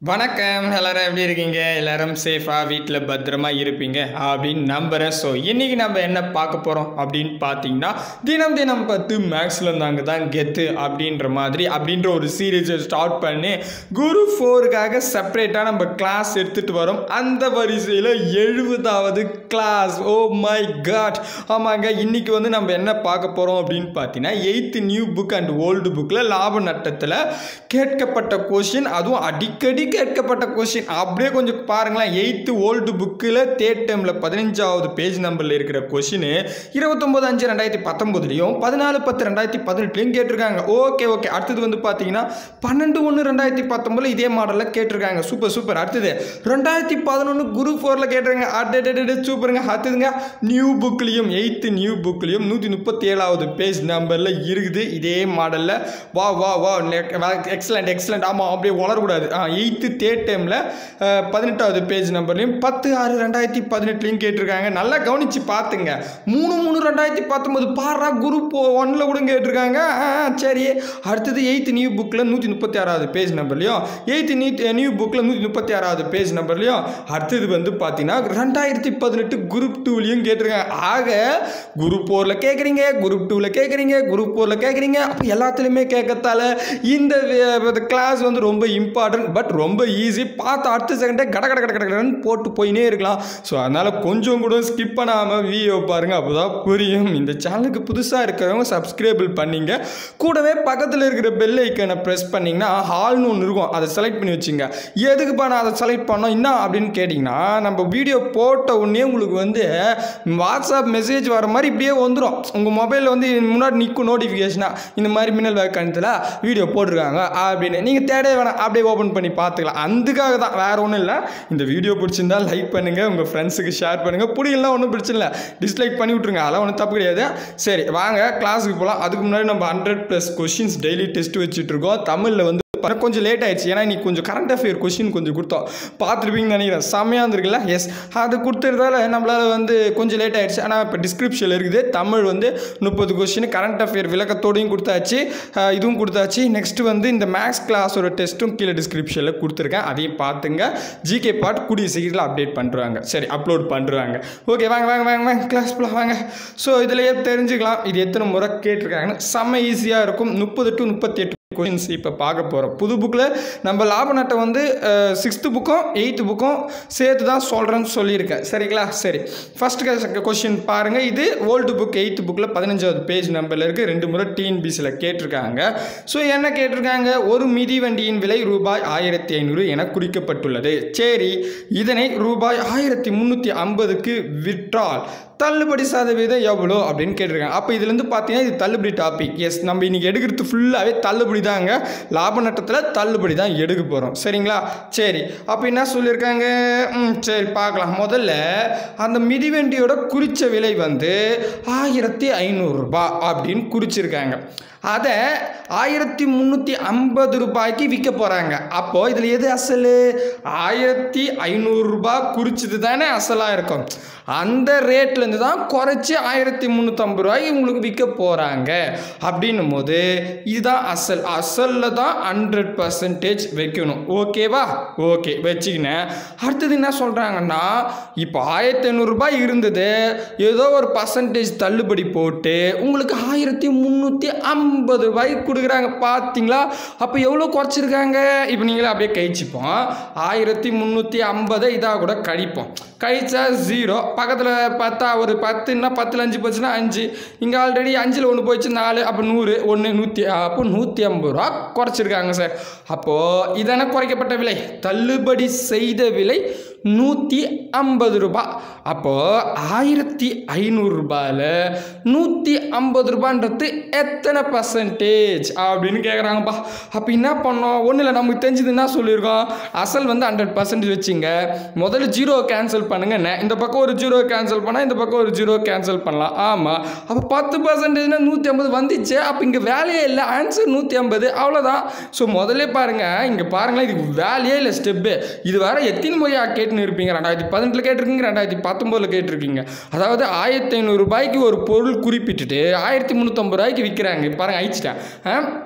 வணக்கம் எல்லாரும் எப்படி இருக்கீங்க எல்லாரும் சேஃபாக வீட்டில் பத்திரமா இருப்பீங்க அப்படின்னு நம்புகிறேன் ஸோ இன்றைக்கி நம்ம என்ன பார்க்க போகிறோம் அப்படின்னு பார்த்தீங்கன்னா தினம் தினம் பத்து மேக்ஸில் இருந்தாங்க தான் கெத்து அப்படின்ற மாதிரி அப்படின்ற ஒரு சீரீஸை ஸ்டார்ட் பண்ணி குரு ஃபோருக்காக செப்பரேட்டாக நம்ம கிளாஸ் எடுத்துகிட்டு வரோம் அந்த வரிசையில் எழுபதாவது கிளாஸ் ஓ மை காட் ஆமாங்க இன்றைக்கி வந்து நம்ம என்ன பார்க்க போகிறோம் அப்படின்னு பார்த்தீங்கன்னா eighth new book and old புக்கில் லாப நட்டத்தில் கேட்கப்பட்ட கொஷின் அதுவும் அடிக்கடி கேட்கப்பட்ட கொஷின் அப்படியே கொஞ்சம் பாருங்களேன் எயித்து ஓல்டு புக்கில் தேர்ட் டைமில் பதினஞ்சாவது பேஜ் நம்பரில் இருக்கிற கொஷின் இருபத்தொம்போது அஞ்சு ரெண்டாயிரத்தி பத்தொம்போதுலையும் பதினாலு பத்து ரெண்டாயிரத்தி பதினெட்டுலையும் கேட்டிருக்காங்க ஓகே ஓகே அடுத்தது வந்து பார்த்தீங்கன்னா பன்னெண்டு ஒன்று ரெண்டாயிரத்தி பத்தொம்போதில் இதே மாடலில் கேட்டிருக்காங்க சூப்பர் சூப்பர் அடுத்தது ரெண்டாயிரத்தி பதினொன்று குரு ஃபோரில் கேட்டிருக்காங்க அடே சூப்பருங்க அடுத்ததுங்க நியூ புக்லேயும் எயித்து நியூ புக்லேயும் நூற்றி முப்பத்தி ஏழாவது பேஜ் நம்பரில் இருக்குது இதே மாடலில் வா வா வா எக்ஸலண்ட் எக்ஸலண்ட் ஆமாம் அப்படியே வளரக்கூடாது ஆ எயித்து தேர்ட் டைமில் பதினெட்டாவது பேஜ் நம்பர்லையும் பத்து ஆறு ரெண்டாயிரத்தி பதினெட்டுலையும் கேட்டிருக்காங்க நல்லா கவனித்து பார்த்துங்க மூணு மூணு ரெண்டாயிரத்தி பத்தொம்போது பாரா குரூப் ஒன்னில் கூட கேட்டிருக்காங்க ஆ, சரி அடுத்தது எயித்து நியூ புக்கில் நூற்றி முப்பத்தி ஆறாவது பேஜ் நம்பர்லையும் எயித்து நியூ நியூ புக்கில் நூற்றி முப்பத்தி ஆறாவது பேஜ் நம்பர்லையும் அடுத்தது வந்து பார்த்தீங்கன்னா ரெண்டாயிரத்தி பதினெட்டு குரூப் டூலையும் கேட்டிருக்காங்க ஆக குரூப் ஃபோரில் கேட்குறீங்க குரூப் டூவில் கேட்குறீங்க குரூப் ஃபோரில் கேட்குறீங்க அப்போ எல்லாத்துலேயுமே கேட்கறதால இந்த கிளாஸ் வந்து ரொம்ப இம்பார்ட்டன்ட் பட் ரொம்ப ஈஸி பார்த்து அடுத்த செகண்டே கட கட கட கட கடன்னு போட்டு போயினே இருக்கலாம் ஸோ அதனால் கொஞ்சம் கூட ஸ்கிப் பண்ணாமல் வீடியோ பாருங்கள் அப்போ தான் புரியும் இந்த சேனலுக்கு புதுசாக இருக்கிறவங்க சப்ஸ்கிரைபிள் பண்ணிங்க கூடவே பக்கத்தில் இருக்கிற பெல் ஐக்கனை ப்ரெஸ் பண்ணிங்கன்னா ஹால்னு ஒன்று இருக்கும் அதை செலக்ட் பண்ணி வச்சுங்க எதுக்குப்பா நான் அதை செலக்ட் பண்ணோம் என்ன அப்படின்னு கேட்டிங்கன்னா நம்ம வீடியோ போட்ட உடனே உங்களுக்கு வந்து வாட்ஸ்அப் மெசேஜ் வர மாதிரி இப்படியே வந்துடும் உங்கள் மொபைலில் வந்து முன்னாடி நிற்கும் நோட்டிஃபிகேஷனாக இந்த மாதிரி மின்னல் வேக்கணத்தில் வீடியோ போட்டிருக்காங்க அப்படின்னு நீங்கள் தேடவே வேணாம் அப்படியே ஓப்பன் பண்ணி பார்த்துக்கலாம் அதுக்காக தான் வேறு ஒன்றும் இல்லை இந்த வீடியோ பிடிச்சிருந்தா லைக் பண்ணுங்கள் உங்கள் ஃப்ரெண்ட்ஸுக்கு ஷேர் பண்ணுங்கள் பிடிக்கலாம் ஒன்றும் பிரச்சனை இல்லை டிஸ்லைக் பண்ணி விட்ருங்க அதெல்லாம் ஒன்றும் தப்பு கிடையாது சரி வாங்க கிளாஸுக்கு போகலாம் அதுக்கு முன்னாடி நம்ம hundred plus questions daily test வச்சுட்டு இருக்கோம் தமிழில் வந்து பாரு, கொஞ்சம் லேட் ஆயிடுச்சு ஏன்னா இன்னைக்கு கொஞ்சம் கரண்ட் அஃபேர் கொஷின் கொஞ்சம் கொடுத்தோம் பார்த்துருப்பீங்கன்னு நினைக்கிறேன் செம்மையாக இருந்திருக்குல்ல எஸ் அது கொடுத்துறதால நம்மளால் வந்து கொஞ்சம் லேட் ஆயிடுச்சு ஆனால் இப்போ டிஸ்கிரிப்ஷனில் இருக்குது தமிழ் வந்து முப்பது கொஷின் கரண்ட் அஃபேர் விளக்கத்தோடையும் கொடுத்தாச்சு அஹ், இதுவும் கொடுத்தாச்சு நெக்ஸ்ட்டு வந்து இந்த மேக்ஸ் கிளாஸோட டெஸ்ட்டும் கீழே டிஸ்கிரிப்ஷனில் கொடுத்துருக்கேன் அதையும் பார்த்துங்க ஜிகே பார்ட் கூடிய சீக்கிரத்தில் அப்டேட் பண்ணுறாங்க சரி அப்லோட் பண்ணுறாங்க ஓகே வாங்க வாங்க வாங்க வாங்க கிளாஸ் போலாம் வாங்க ஸோ இதுலேயே தெரிஞ்சுக்கலாம் இது எத்தனை முறை கேட்டிருக்காங்கன்னு செம்ம ஈஸியாக இருக்கும் முப்பது டு முப்பத்தி எட்டு கொஷின்ஸ் இப்போ பார்க்க போகிறோம் புது புக்கில் நம்ம லாப நட்டை வந்து சிக்ஸ்த்து புக்கும் எயித்து புக்கும் சேர்த்து தான் சொல்கிறேன்னு சொல்லியிருக்கேன் சரிங்களா சரி ஃபஸ்ட் கொஷின் பாருங்கள் இது ஓல்டு புக் எயித்து புக்கில் பதினஞ்சாவது பேஜ் நம்பரில் இருக்குது ரெண்டு முறை டிஎன்பிசியில் கேட்டிருக்காங்க ஸோ என்ன கேட்டிருக்காங்க ஒரு மிதிவண்டியின் விலை ரூபாய் ஆயிரத்தி ஐநூறு என குறிக்கப்பட்டுள்ளது சரி இதனை ரூபாய் ஆயிரத்தி முந்நூற்றி ஐம்பதுக்கு விற்றால் தள்ளுபடி சதவீதம் எவ்வளோ அப்படின்னு கேட்டிருக்காங்க அப்போ இதுலேருந்து பார்த்தீங்கன்னா இது தள்ளுபடி டாபிக் எஸ் நம்ம இன்றைக்கி எடுக்கிறது ஃபுல்லாகவே தள்ளுபடி தாங்க லாப நட்டத்தில் தள்ளுபடி தான் எடுக்க போகிறோம் சரிங்களா சரி அப்போ என்ன சொல்லியிருக்காங்க ம் சரி பார்க்கலாம் முதல்ல அந்த மிதிவண்டியோட குறித்த விலை வந்து ஆயிரத்தி ஐநூறுரூபா அப்படின்னு குறிச்சிருக்காங்க அதை ஆயிரத்தி முந்நூற்றி ஐம்பது ரூபாய்க்கு விற்க போகிறாங்க அப்போது இதில் எது அசல் ஆயிரத்தி ஐநூறுரூபா குறிச்சது தானே அசலாக இருக்கும் அந்த ரேட்லேருந்து தான் குறைச்சி ஆயிரத்தி முந்நூற்றம்பது ரூபாய்க்கு உங்களுக்கு விற்க போகிறாங்க அப்படின்னும் போது இதுதான் அசல் அசலில் தான் ஹண்ட்ரட் பர்சன்டேஜ் வைக்கணும் ஓகேவா ஓகே வச்சுக்கினேன் அடுத்தது என்ன சொல்கிறாங்கன்னா இப்போ ஆயிரத்தி ஐநூறுரூபாய் இருந்தது ஏதோ ஒரு பர்சன்டேஜ் தள்ளுபடி போட்டு உங்களுக்கு ஆயிரத்தி முந்நூற்றி ஐம்பது ரூபாய்க்கு கொடுக்குறாங்க பார்த்தீங்களா அப்போ எவ்வளோ குறைச்சிருக்காங்க இப்போ நீங்களே அப்படியே கழிச்சுப்போம் ஆயிரத்தி முந்நூற்றி ஐம்பதை இதாக கூட கழிப்போம் கழிச்சா ஜீரோ பக்கத்தில் பத்தா ஒரு பத்துன்னா பத்தில் அஞ்சு போச்சுன்னா அஞ்சு இங்கே ஆல்ரெடி அஞ்சில் ஒன்று போயிடுச்சு நாலு அப்போ நூறு ஒன்று நூற்றி அப்போ நூற்றி ஐம்பது ரூபா குறைச்சிருக்காங்க சார் அப்போது இதென குறைக்கப்பட்ட விலை தள்ளுபடி செய்த விலை நூற்றி ஐம்பது ரூபாய் அப்போது ஆயிரத்தி ஐநூறுரூபாயில் நூற்றி ஐம்பது ரூபான்றது எத்தனை பர்சன்டேஜ் அப்படின்னு கேட்குறாங்கப்பா அப்போ என்ன பண்ணோம் ஒன்றும் இல்லை நமக்கு தெரிஞ்சது என்ன சொல்லியிருக்கோம் அசல் வந்து ஹண்ட்ரட் பர்சன்டேஜ் வச்சுங்க முதல்ல ஜீரோ கேன்சல் பண்ணுங்க நே- இந்த பக்கம் ஒரு ஜீரோ கேன்சல் பண்ணால் இந்த பக்கம் ஒரு ஜீரோ கேன்சல் பண்ணலாம் ஆமாம் அப்போ பத்து பர்சன்டேஜ்னா நூற்றி ஐம்பது வந்துச்சு அப்போ இங்கே வேலையே இல்லை ஆன்சர் நூற்றி ஐம்பது அவ்வளோதான் ஸோ முதல்ல பாருங்கள் இங்கே பாருங்களேன் இதுக்கு வேலையே இல்லை ஸ்டெப்பு இது வேற எத்தனை முறையாக கேட்டுன்னு இருப்பீங்க ரெண்டாயிரத்தி பதினெட்டில் கேட்டிருக்கீங்க ரெண்டாயிரத்தி பத்தொம்போதில் கேட்டிருக்கீங்க அதாவது ஆயிரத்தி ஐநூறு ரூபாய்க்கு ஒரு பொருள் குறிப்பிட்டுட்டு ஆயிரத்தி முந்நூற்றம்பது ரூபாய்க்கு விற்கிறாங்க பாருங்க அழிச்சிட்டேன் ஆ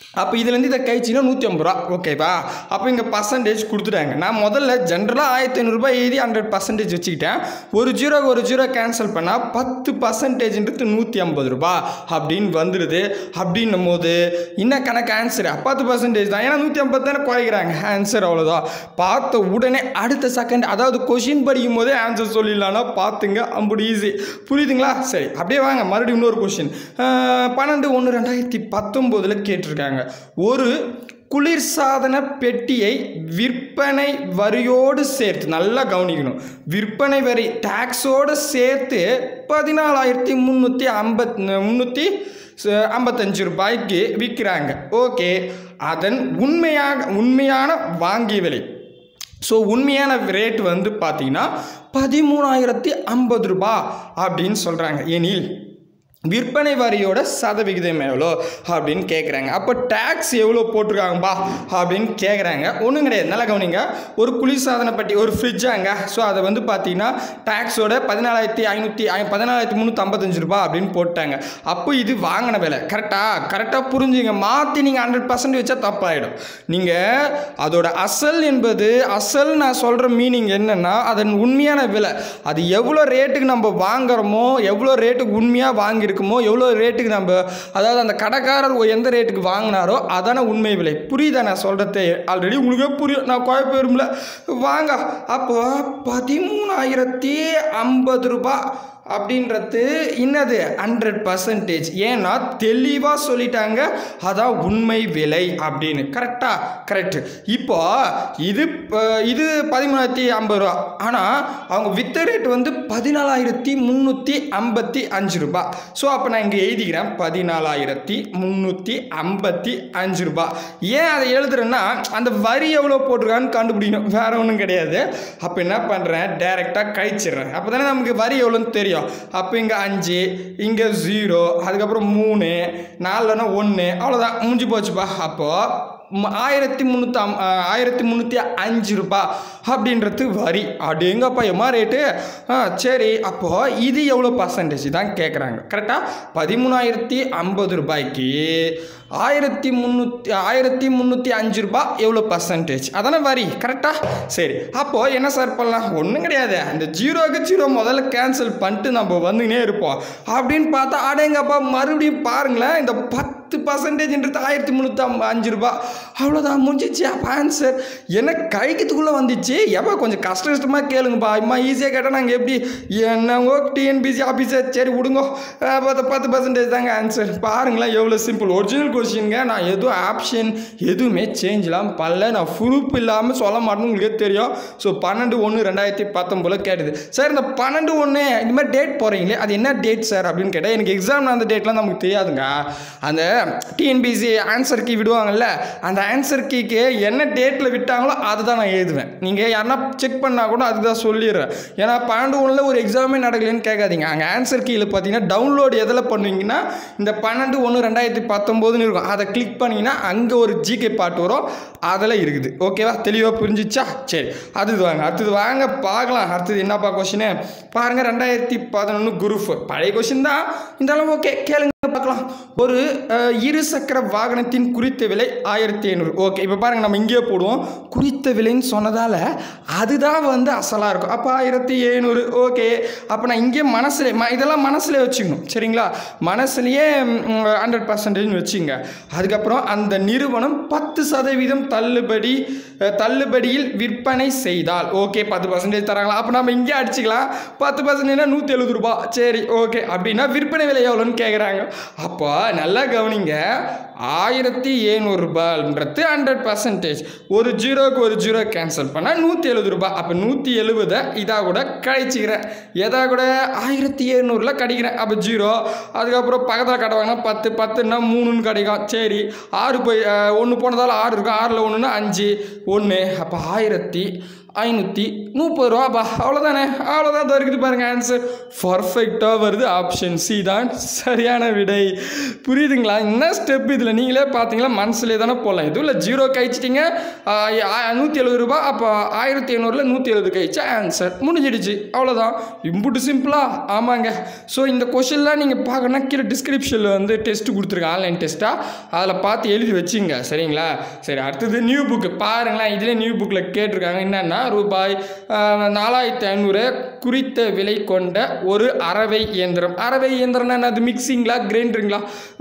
அப்போ இதுலேருந்து இதை கழிச்சிங்கன்னா நூற்றி ஐம்பது ரூபா ஓகேவா அப்போ இங்கே பர்சன்டேஜ் கொடுத்துட்டாங்க நான் முதல்ல ஜென்ரலாக ஆயிரத்தி ஐநூறுரூபா எழுதி ஹண்ட்ரட் பர்சன்டேஜ் வச்சுக்கிட்டேன் ஒரு ஜீரோ ஒரு ஜீரோ கேன்சல் பண்ணால் பத்து பர்சன்டேஜ்ன்றது நூற்றி ஐம்பது ரூபா அப்படின்னு வந்துடுது அப்படின்னும் போது என்ன கணக்கு ஆன்சர் பத்து பர்சன்டேஜ் தான் ஏன்னா நூற்றி ஐம்பது தானே குறைக்கிறாங்க ஆன்சர் அவ்வளோதான் பார்த்த உடனே அடுத்த செகண்ட் அதாவது கொஷின் படிக்கும் போதே ஆன்சர் சொல்லிடலாம்னா பார்த்துங்க அம்புடி ஈஸி புரியுதுங்களா சரி அப்படியே வாங்க மறுபடியும் இன்னொரு கொஷின் பன்னெண்டு ஒன்று ரெண்டாயிரத்தி பத்தொம்போதில் கேட்டிருக்காங்க ஒரு குளிர்சாதன பெட்டியை விற்பனை வரியோடு சேர்த்து நல்லா கவனிக்கணும் விற்பனை வரி டேக்ஸோடு சேர்த்து பதினாலாயிரத்தி முந்நூற்றி ஐம்பத் முந்நூற்றி ஐம்பத்தஞ்சு ரூபாய்க்கு விற்கிறாங்க ஓகே அதன் உண்மையாக உண்மையான வாங்கிய விலை ஸோ உண்மையான ரேட் வந்து பார்த்தீங்கன்னா பதிமூணாயிரத்தி ஐம்பது ரூபா அப்படின்னு சொல்கிறாங்க எனில் விற்பனை வரியோட சதவிகிதம் எவ்வளோ அப்படின்னு கேட்குறாங்க அப்போ டேக்ஸ் எவ்வளோ போட்டிருக்காங்கப்பா அப்படின்னு கேட்குறாங்க ஒன்றும் கிடையாது நல்லா கவனிங்க ஒரு குளிர்சாதன பெட்டி ஒரு ஃப்ரிட்ஜாங்க ஸோ அதை வந்து பார்த்தீங்கன்னா டேக்ஸோட பதினாலாயிரத்தி ஐநூற்றி பதினாலாயிரத்தி முந்நூற்றி ஐம்பத்தஞ்சு ரூபா அப்படின்னு போட்டாங்க அப்போ இது வாங்கின விலை கரெக்டாக கரெக்டாக புரிஞ்சுங்க மாற்றி நீங்கள் ஹண்ட்ரட் பர்சன்ட் வச்சா தப்பாயிடும் நீங்கள் அதோட அசல் என்பது அசல் நான் சொல்கிற மீனிங் என்னென்னா அதன் உண்மையான விலை அது எவ்வளோ ரேட்டுக்கு நம்ம வாங்குறோமோ எவ்வளோ ரேட்டுக்கு உண்மையாக வாங்கியிருக்கோமோ எவ்வளோ ரேட்டுக்கு நம்ம அதாவது அந்த கடைக்காரர் எந்த ரேட்டுக்கு வாங்கினாரோ அதான உண்மை விலை புரியுதா நான் சொல்கிறது ஆல்ரெடி உங்களுக்கே புரியும் நான் குழப்பம் விரும்பல வாங்க அப்போ பதிமூணாயிரத்தி ஐம்பது ரூபாய் அப்படின்றது என்னது ஹண்ட்ரட் பர்சன்டேஜ் ஏன்னா தெளிவாக சொல்லிட்டாங்க அதான் உண்மை விலை அப்படின்னு கரெக்டாக கரெக்ட் இப்போ இது அஹ், இது பதிமூணாயிரத்தி ஐம்பது ரூபா ஆனால் அவங்க வித்த ரேட் வந்து பதினாலாயிரத்தி முந்நூற்றி ஐம்பத்தி அஞ்சு ரூபாய் ஸோ அப்போ நான் இங்கே எழுதிக்கிறேன் பதினாலாயிரத்தி முந்நூற்றி ஐம்பத்தி அஞ்சு ரூபாய் ஏன் அதை எழுதுறேன்னா அந்த வரி எவ்வளோ போட்டிருக்கான்னு கண்டுபிடிக்கணும் வேற ஒன்றும் கிடையாது அப்போ என்ன பண்ணுறேன் டைரெக்டாக கழிச்சிடுறேன் அப்போ தானே நமக்கு வரி எவ்வளோன்னு தெரியும் அப்போ இங்கே அஞ்சு இங்கே ஜீரோ அதுக்கப்புறம் மூணு நாலுனா ஒன்று அவ்வளோதான் முடிஞ்சு போச்சுப்பா அப்போது ம- ஆயிரத்தி முந்நூற்றி அம் ஆயிரத்தி முந்நூற்றி அஞ்சு ரூபாய் அப்படின்றது வரி அப்படிங்கப்பா எம்மா ரேட்டு ஆ சரி அப்போது இது எவ்வளோ பர்சன்டேஜ் தான் கேட்குறாங்க கரெக்டாக பதிமூணாயிரத்தி ஐம்பது ரூபாய்க்கு ஆயிரத்தி முந்நூற்றி ஆயிரத்தி முந்நூற்றி அஞ்சு ரூபாய் எவ்வளோ பர்சன்டேஜ் அதானே வரி கரெக்டாக சரி அப்போது என்ன சார் பண்ணலாம் ஒன்றும் கிடையாது அந்த ஜீரோக்கு ஜீரோ முதல்ல கேன்சல் பண்ணிட்டு நம்ம வந்துக்கினே இருப்போம் அப்படின்னு பார்த்தா அடேங்கப்பா மறுபடியும் பாருங்களேன் இந்த பத்து பர்சன்டேஜ்ன்றது ஆயிரத்தி முந்நூற்றி அஞ்சு ரூபாய் அவ்வளோதான் முடிஞ்சிச்சு அப்போ ஆன்சர் என்ன கழிக்கிறதுக்குள்ளே வந்துச்சு எப்போ கொஞ்சம் கஷ்ட கஷ்டமாக கேளுங்கப்பா இம்மா ஈஸியாக கேட்டால் நாங்கள் எப்படி என்னங்கோ டிஎன்பிசி ஆஃபீஸர் சரி விடுங்கோ அஹ் பத்து பத்து பர்சன்டேஜ் தாங்க ஆன்சர் பாருங்களேன் எவ்வளோ சிம்பிள் ஒரிஜினல் கொஸ்டின்ங்க நான் எதுவும் ஆப்ஷன் எதுவுமே சேஞ்ச் இல்லாமல் பண்ணல நான் ப்ரூஃப் இல்லாமல் சொல்ல மாட்டேன்னு உங்களுக்கே தெரியும் ஸோ பன்னெண்டு ஒன்று ரெண்டாயிரத்தி பத்தொம்போதில் கேட்டுது சார் இந்த பன்னெண்டு ஒன்று இந்த மாதிரி டேட் போகிறீங்களே அது என்ன டேட் சார் அப்படின்னு கேட்டால் எனக்கு எக்ஸாம் அந்த டேட்லாம் நமக்கு தெரியாதுங்க அந்த டிஎன்பிசி ஆன்சர் கீ விடுவாங்கல்ல அந்த ஆன்சர் கீக்கு என்ன டேட்டில் விட்டாங்களோ அதை தான் நான் எழுதுவேன் நீங்கள் யாருன்னா செக் பண்ணால் கூட அதுக்கு தான் சொல்லிடுறேன் ஏன்னா பன்னெண்டு ஒன்றில் ஒரு எக்ஸாமே நடக்கலைன்னு கேட்காதீங்க அங்கே ஆன்சர் கீழே பார்த்தீங்கன்னா டவுன்லோட் எதில் பண்ணுவீங்கன்னா இந்த பன்னெண்டு ஒன்று ரெண்டாயிரத்தி பத்தொம்போதுன்னு இருக்கும் அதை கிளிக் பண்ணிங்கன்னா அங்கே ஒரு ஜிகே பாட்டு வரும் அதில் இருக்குது ஓகேவா தெளிவாக புரிஞ்சிச்சா சரி அடுத்தது வாங்க அடுத்தது வாங்க பார்க்கலாம் அடுத்தது என்னப்பா கொஷினு பாருங்கள் ரெண்டாயிரத்தி பதினொன்று குரூப் பழைய கொஷின் தான் இருந்தாலும் ஓகே கேளுங்க பார்க்கலாம் ஒரு அஹ், இரு சக்கர வாகனத்தின் குறித்த விலை ஆயிரத்தி ஐநூறு ஓகே இப்போ பாருங்க நம்ம இங்கேயே போடுவோம் குறித்த விலைன்னு சொன்னதால் அதுதான் வந்து அசலாக இருக்கும் அப்போ ஆயிரத்தி எழுநூறு ஓகே அப்போ நான் இங்கே மனசுல ம இதெல்லாம் மனசுல வச்சுக்கணும் சரிங்களா மனசுலையே ஹண்ட்ரட் பர்சன்டேஜ் வச்சுங்க அதுக்கப்புறம் அந்த நிறுவனம் பத்து சதவீதம் தள்ளுபடி அஹ், தள்ளுபடியில் விற்பனை செய்தால் ஓகே பத்து பர்சன்டேஜ் தராங்களா அப்போ நம்ம இங்கே அடிச்சுக்கலாம் பத்து பர்சன்டேஜ்னா நூற்றி எழுபது ரூபா சரி ஓகே அப்படின்னா விற்பனை விலை எவ்வளோன்னு கேட்குறாங்க அப்போ நல்லா கவனிங்க ஆயிரத்தி ரூபாய்ன்றது ஹண்ட்ரட் பர்சன்டேஜ் ஒரு ஜீரோக்கு ஒரு ஜீரோ கேன்சல் பண்ணால் நூற்றி எழுபது ரூபாய் அப்போ நூற்றி எழுபதை இதாக கூட கழிச்சிக்கிறேன் எதா கூட ஆயிரத்தி எழுநூறில் கிடைக்கிறேன் அப்போ ஜீரோ அதுக்கப்புறம் பக்கத்தில் கடை வாங்கினா பத்து பத்துன்னா மூணுன்னு கிடைக்கும் சரி ஆறு போய் ஒன்று போனதால் ஆறு இருக்கும் ஆறில் ஒன்றுனா அஞ்சு ஒன்று அப்போ ஆயிரத்தி ஐநூற்றி முப்பது ரூபாப்பா அவ்வளோதானே அவ்வளோதான் தான் இருக்குது பாருங்கள் ஆன்சர் பர்ஃபெக்டாக வருது ஆப்ஷன் சி தான் சரியான விடை புரியுதுங்களா என்ன ஸ்டெப் இதில் நீங்களே பார்த்தீங்களா மனசுலேயே தானே போடலாம் எதுவும் இல்லை ஜீரோ கழிச்சிட்டிங்க நூற்றி எழுபது ரூபா அப்போ ஆயிரத்தி ஐநூறில் நூற்றி எழுபது கழிச்சா ஆன்சர் முடிஞ்சிடுச்சு அவ்வளோதான் இம்புட்டு சிம்பிளா ஆமாங்க ஸோ இந்த கொஷின்லாம் நீங்கள் பார்க்கணும்னா கீழே டிஸ்கிரிப்ஷனில் வந்து டெஸ்ட் கொடுத்துருக்கேன் ஆன்லைன் டெஸ்ட்டாக அதில் பார்த்து எழுதி வச்சுங்க சரிங்களா சரி அடுத்தது நியூ புக்கு பாருங்களேன் இதிலே நியூ புக்கில் கேட்டிருக்காங்க என்னென்னா ரூபாய் ஆஹ், நாலாயிரத்தி ஐநூறு குறித்த விலை கொண்ட ஒரு அரவை இயந்திரம் அரவை இயந்திரம்னா என்னது மிக்சிங்களா கிரைண்டருங்களா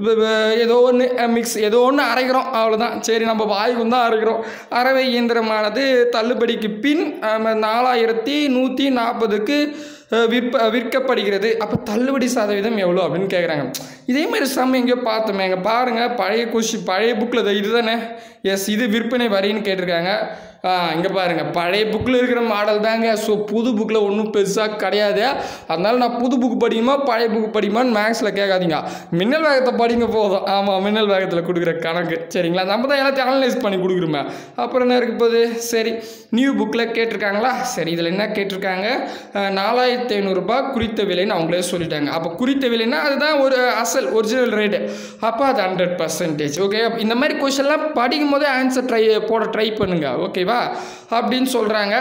ஏதோ ஒன்று மிக்ஸ் ஏதோ ஒன்று அரைக்கிறோம் அவ்வளோதான் சரி நம்ம வாய்க்கும் தான் அரைக்கிறோம் அரவை இயந்திரமானது தள்ளுபடிக்கு பின் ஆம், நாலாயிரத்தி நூற்றி நாற்பதுக்கு அஹ், விற்ப விற்கப்படுகிறது அப்போ தள்ளுபடி சதவீதம் எவ்வளோ அப்படின்னு கேட்குறாங்க இதே மாதிரி சம் எங்கேயோ பார்த்தோமே இங்கே பாருங்கள் பழைய கொஷி பழைய புக்கில் இது தானே எஸ் இது விற்பனை வரின்னு கேட்டிருக்காங்க இங்கே பாருங்கள் பழைய புக்கில் இருக்கிற மாடல் தாங்க ஸோ புது புக்கில் ஒன்றும் பெருசாக கிடையாது அதனால நான் புது புக் படிக்குமா பழைய புக் படிக்குமான்னு மேக்ஸில் கேட்காதீங்க மின்னல் வேகத்தை படிங்க போதும் ஆமாம் மின்னல் வேகத்தில் கொடுக்குற கணக்கு சரிங்களா நம்ம தான் எல்லாத்தையும் அனலைஸ் பண்ணி கொடுக்குறோமே அப்புறம் என்ன இருக்க போகுது சரி நியூ புக்கில் கேட்டிருக்காங்களா சரி இதில் என்ன கேட்டிருக்காங்க அஹ், நாலாயிரத்தி ஐநூறுரூபா குறித்த விலைன்னு அவங்களே சொல்லிட்டாங்க அப்போ குறித்த விலைன்னா அதுதான் ஒரு அசல் ஒரிஜினல் ரேட்டு அப்போ அது ஹண்ட்ரட் பர்சன்டேஜ் ஓகே இந்த மாதிரி கொஷன்லாம் படிக்கும் போதே ஆன்சர் ட்ரை போட ட்ரை பண்ணுங்க ஓகேவா அப்படின்னு சொல்கிறாங்க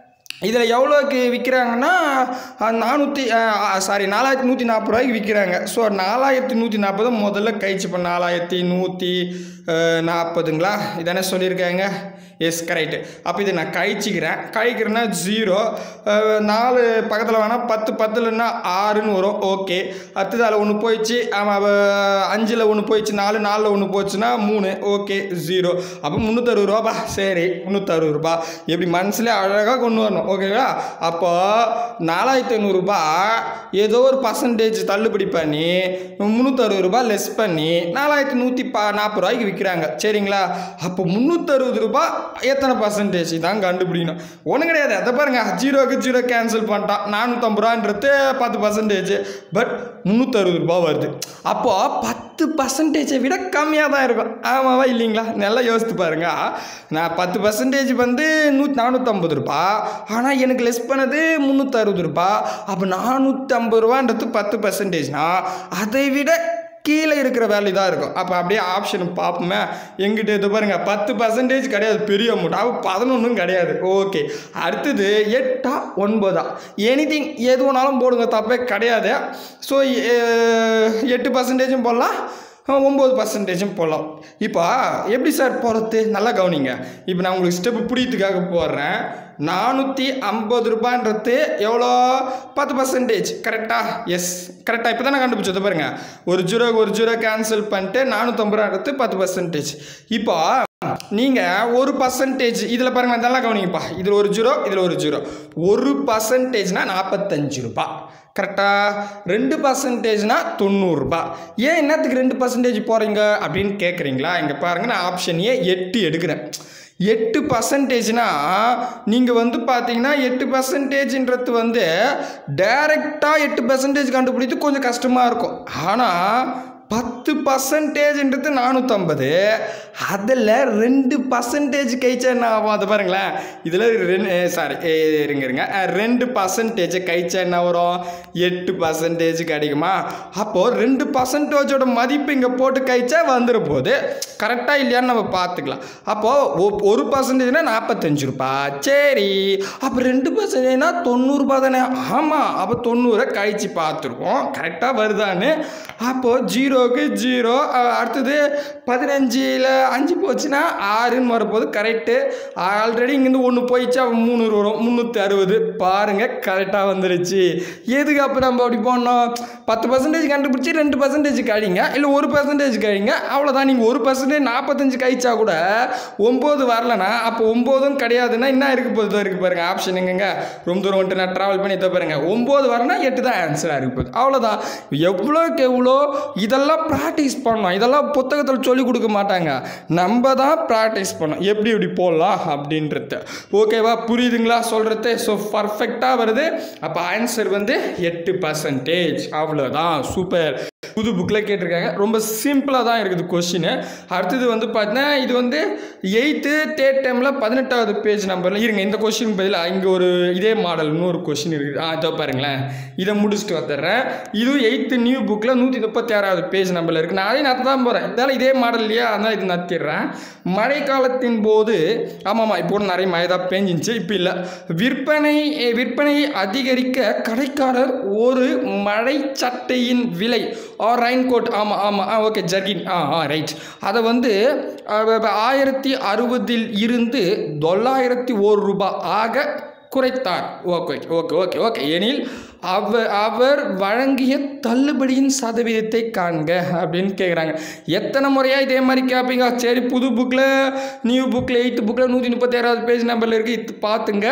இதில் எவ்வளோக்கு விற்கிறாங்கன்னா நானூற்றி சாரி நாலாயிரத்தி நூற்றி நாற்பது ரூபாய்க்கு விற்கிறாங்க ஸோ நாலாயிரத்தி நூற்றி நாற்பது முதல்ல கழிச்சு இப்போ நாலாயிரத்தி நூற்றி நாற்பதுங்களா இதானே சொல்லியிருக்காங்க எஸ் கரெக்டு அப்போ இதை நான் கழிச்சிக்கிறேன் கழிக்கிறேன்னா ஜீரோ நாலு பக்கத்தில் வேணால் பத்து பத்துலன்னா ஆறுன்னு வரும் ஓகே அடுத்தது அதில் ஒன்று போயிடுச்சு ஆமாம் அஞ்சில் ஒன்று போயிடுச்சு நாலு நாலில் ஒன்று போச்சுன்னா மூணு ஓகே ஜீரோ அப்போ முந்நூற்றறுபது ரூபாப்பா சரி முந்நூற்றறுபது ரூபா எப்படி மனசுலேயே அழகாக கொண்டு வரணும் ஓகேவா அப்போ நாலாயிரத்தி ஐநூறுரூபா ஏதோ ஒரு பர்சன்டேஜ் தள்ளுபடி பண்ணி முந்நூற்றறுபது ரூபாய் லெஸ் பண்ணி நாலாயிரத்தி நூற்றி பா நாற்பது ரூபாய்க்கு விற்கிறாங்க சரிங்களா அப்போ முந்நூற்றறுபது ரூபாய் எத்தனை பர்சன்டேஜ் தான் கண்டுபிடிக்கணும் ஒன்றும் கிடையாது அதை பாருங்க ஜீரோக்கு ஜீரோ கேன்சல் பண்ணிட்டான் நானூற்றம்பது ரூபான்றது பத்து பர்சன்டேஜ் பட் முந்நூற்றறுபது ரூபா வருது அப்போ பத்து பர்சன்டேஜை விட கம்மியாக தான் இருக்கும் ஆமாவா இல்லைங்களா நல்லா யோசித்து பாருங்க நான் பத்து பர்சன்டேஜ் வந்து நூ நானூற்றம்பது ரூபா ஆனால் எனக்கு லெஸ் பண்ணது முந்நூற்றறுபது ரூபா அப்போ நானூற்றம்பது ரூபான்றது பத்து பர்சன்டேஜ்னா அதை விட கீழே இருக்கிற வேல்யூ தான் இருக்கும் அப்போ அப்படியே ஆப்ஷன் பார்ப்போமே எங்கிட்ட இது பாருங்க பத்து பர்சன்டேஜ் கிடையாது பெரிய அமௌண்ட் அப்போ பதினொன்றும் கிடையாது ஓகே அடுத்தது எட்டா ஒன்பதா எனிதிங் எது வேணாலும் போடுங்க தப்பே கிடையாது ஸோ எட்டு பர்சன்டேஜும் போடலாம் ஒம்பது பர்சன்டேஜும் போடலாம் இப்போ எப்படி சார் போகிறது நல்லா கவனிங்க இப்போ நான் உங்களுக்கு ஸ்டெப்பு புரியத்துக்காக போடுறேன் நானூற்றி ஐம்பது ரூபான்றது எவ்வளோ பத்து பர்சன்டேஜ் கரெக்டாக எஸ் கரெக்டாக இப்போ தானே கண்டுபிடிச்சது பாருங்க ஒரு ஜீரோ ஒரு ஜீரோ கேன்சல் பண்ணிட்டு நானூற்றம்பது ரூபான்றது பத்து பர்சன்டேஜ் இப்போ நீங்கள் ஒரு பர்சன்டேஜ் இதில் பாருங்க நல்லா கவனிங்கப்பா இதில் ஒரு ஜீரோ இதில் ஒரு ஜீரோ ஒரு பர்சன்டேஜ்னா நாற்பத்தஞ்சு ரூபா கரெக்டாக ரெண்டு பர்சன்டேஜ்னா தொண்ணூறுரூபா ஏன் என்னத்துக்கு ரெண்டு பர்சன்டேஜ் போகிறீங்க அப்படின்னு கேட்குறீங்களா இங்கே பாருங்கள் நான் ஆப்ஷன் ஏ எட்டு எடுக்கிறேன் எட்டு பர்சன்டேஜ்னா நீங்கள் வந்து பார்த்தீங்கன்னா எட்டு பர்சன்டேஜ்ன்றது வந்து டைரெக்டாக எட்டு பர்சன்டேஜ் கண்டுபிடித்து கொஞ்சம் கஷ்டமாக இருக்கும் ஆனால் பத்து பர்சன்டேஜ்ன்றது நானூற்றம்பது அதில் ரெண்டு பர்சன்டேஜ் கழிச்சா என்ன ஆகும் அதை பாருங்களேன் இதில் ரெண்டு சாரி இருங்க இருங்க அஹ், ரெண்டு பர்சன்டேஜ் கழிச்சா என்ன வரும் எட்டு பர்சன்டேஜ் கிடைக்குமா அப்போது ரெண்டு பர்சன்டேஜோட மதிப்பு இங்கே போட்டு கழிச்சா வந்துட போகுது கரெக்டாக இல்லையான்னு நம்ம பார்த்துக்கலாம் அப்போது ஒரு பர்சன்டேஜ்னா நாற்பத்தஞ்சு ரூபா சரி அப்போ ரெண்டு பர்சன்டேஜ்னா தொண்ணூறுபா தானே ஆமாம் அப்போ தொண்ணூறை கழிச்சு பார்த்துருக்கோம் கரெக்டாக வருதான்னு அப்போது ஜீரோக்கு ஜீரோ அடுத்தது பதினஞ்சில் அஞ்சு போச்சுன்னா ஆறுன்னு வரப்போது கரெக்டு ஆல்ரெடி இங்கேருந்து ஒன்று போயிடுச்சு அப்போ முந்நூறு வரும் முந்நூற்றி அறுபது பாருங்கள் கரெக்டாக வந்துருச்சு எதுக்கு அப்போ நம்ம அப்படி போனோம் பத்து பர்சன்டேஜ் கண்டுபிடிச்சி ரெண்டு பர்சன்டேஜ் கழிங்க இல்லை ஒரு பர்சன்டேஜ் கழிங்க அவ்வளோதான் நீங்கள் ஒரு பர்சன்டேஜ் நாற்பத்தஞ்சு கழிச்சா கூட ஒம்பது வரலனா அப்போ ஒம்போதும் கிடையாதுன்னா என்ன இருக்கு போகுது இருக்கு பாருங்க ஆப்ஷன் எங்கங்க ரொம்ப தூரம் வந்துட்டு நான் ட்ராவல் பண்ணி இதை பாருங்க ஒம்பது வரனா எட்டு தான் ஆன்சராக இருக்கு போகுது அவ்வளோதான் எவ்வளோக்கு எவ்வளோ இதெல்லாம் ப்ராக்டிஸ் பண்ணணும் இதெல்லாம் புத்தகத்தில் சொல்லி கொடுக்க மாட்டாங்க நம்ம தான் ப்ராக்டிஸ் பண்ணோம் எப்படி எப்படி போடலாம் அப்படின்றது ஓகேவா புரியுதுங்களா சொல்கிறது ஸோ பர்ஃபெக்டாக வருது அப்போ ஆன்சர் வந்து எட்டு பர்சன்டேஜ் அவ்வளோதான் சூப்பர் புது புக்கில் கேட்டிருக்காங்க ரொம்ப சிம்பிளாக தான் இருக்குது கொஷின் அடுத்தது வந்து பார்த்தீங்கன்னா இது வந்து எயித்து தேர்ட் டைமில் பதினெட்டாவது பேஜ் நம்பரில் இருங்க இந்த கொஷின் பதிலாக இங்கே ஒரு இதே மாடல் இன்னொரு கொஷின் இருக்குது ஆ இதோ பாருங்களேன் இதை முடிச்சுட்டு வந்துடுறேன் இதுவும் எயித்து நியூ புக்கில் நூற்றி முப்பத்தி ஆறாவது பேஜ் நம்பரில் இருக்குது நான் அதையும் நத்த தான் போகிறேன் இருந்தாலும் இதே மாடல் இல்லையா அதனால் இது நத்திடுறேன் மழை காலத்தின் போது ஆமாம்மா இப்போ நிறைய மழை தான் பேஞ்சிச்சு இப்போ இல்லை விற்பனை விற்பனையை அதிகரிக்க கடைக்காரர் ஒரு மழை சட்டையின் விலை ஆர் ரெயின் கோட் ஆமாம் ஆமாம் ஆ ஓகே ஜர்கின் ஆ ஆ ரைட் அதை வந்து ஆயிரத்தி அறுபதில் இருந்து தொள்ளாயிரத்தி ஒரு ரூபாய் ஆக குறைத்தார் ஓகே ஓகே ஓகே ஓகே எனில் அவர் அவர் வழங்கிய தள்ளுபடியின் சதவீதத்தை காண்க அப்படின்னு கேட்குறாங்க எத்தனை முறையாக இதே மாதிரி கேட்பீங்க சரி புது புக்கில் நியூ புக்கில் எயித்து புக்கில் நூற்றி முப்பத்தேழாவது பேஜ் நம்பரில் இருக்குது இது பார்த்துங்க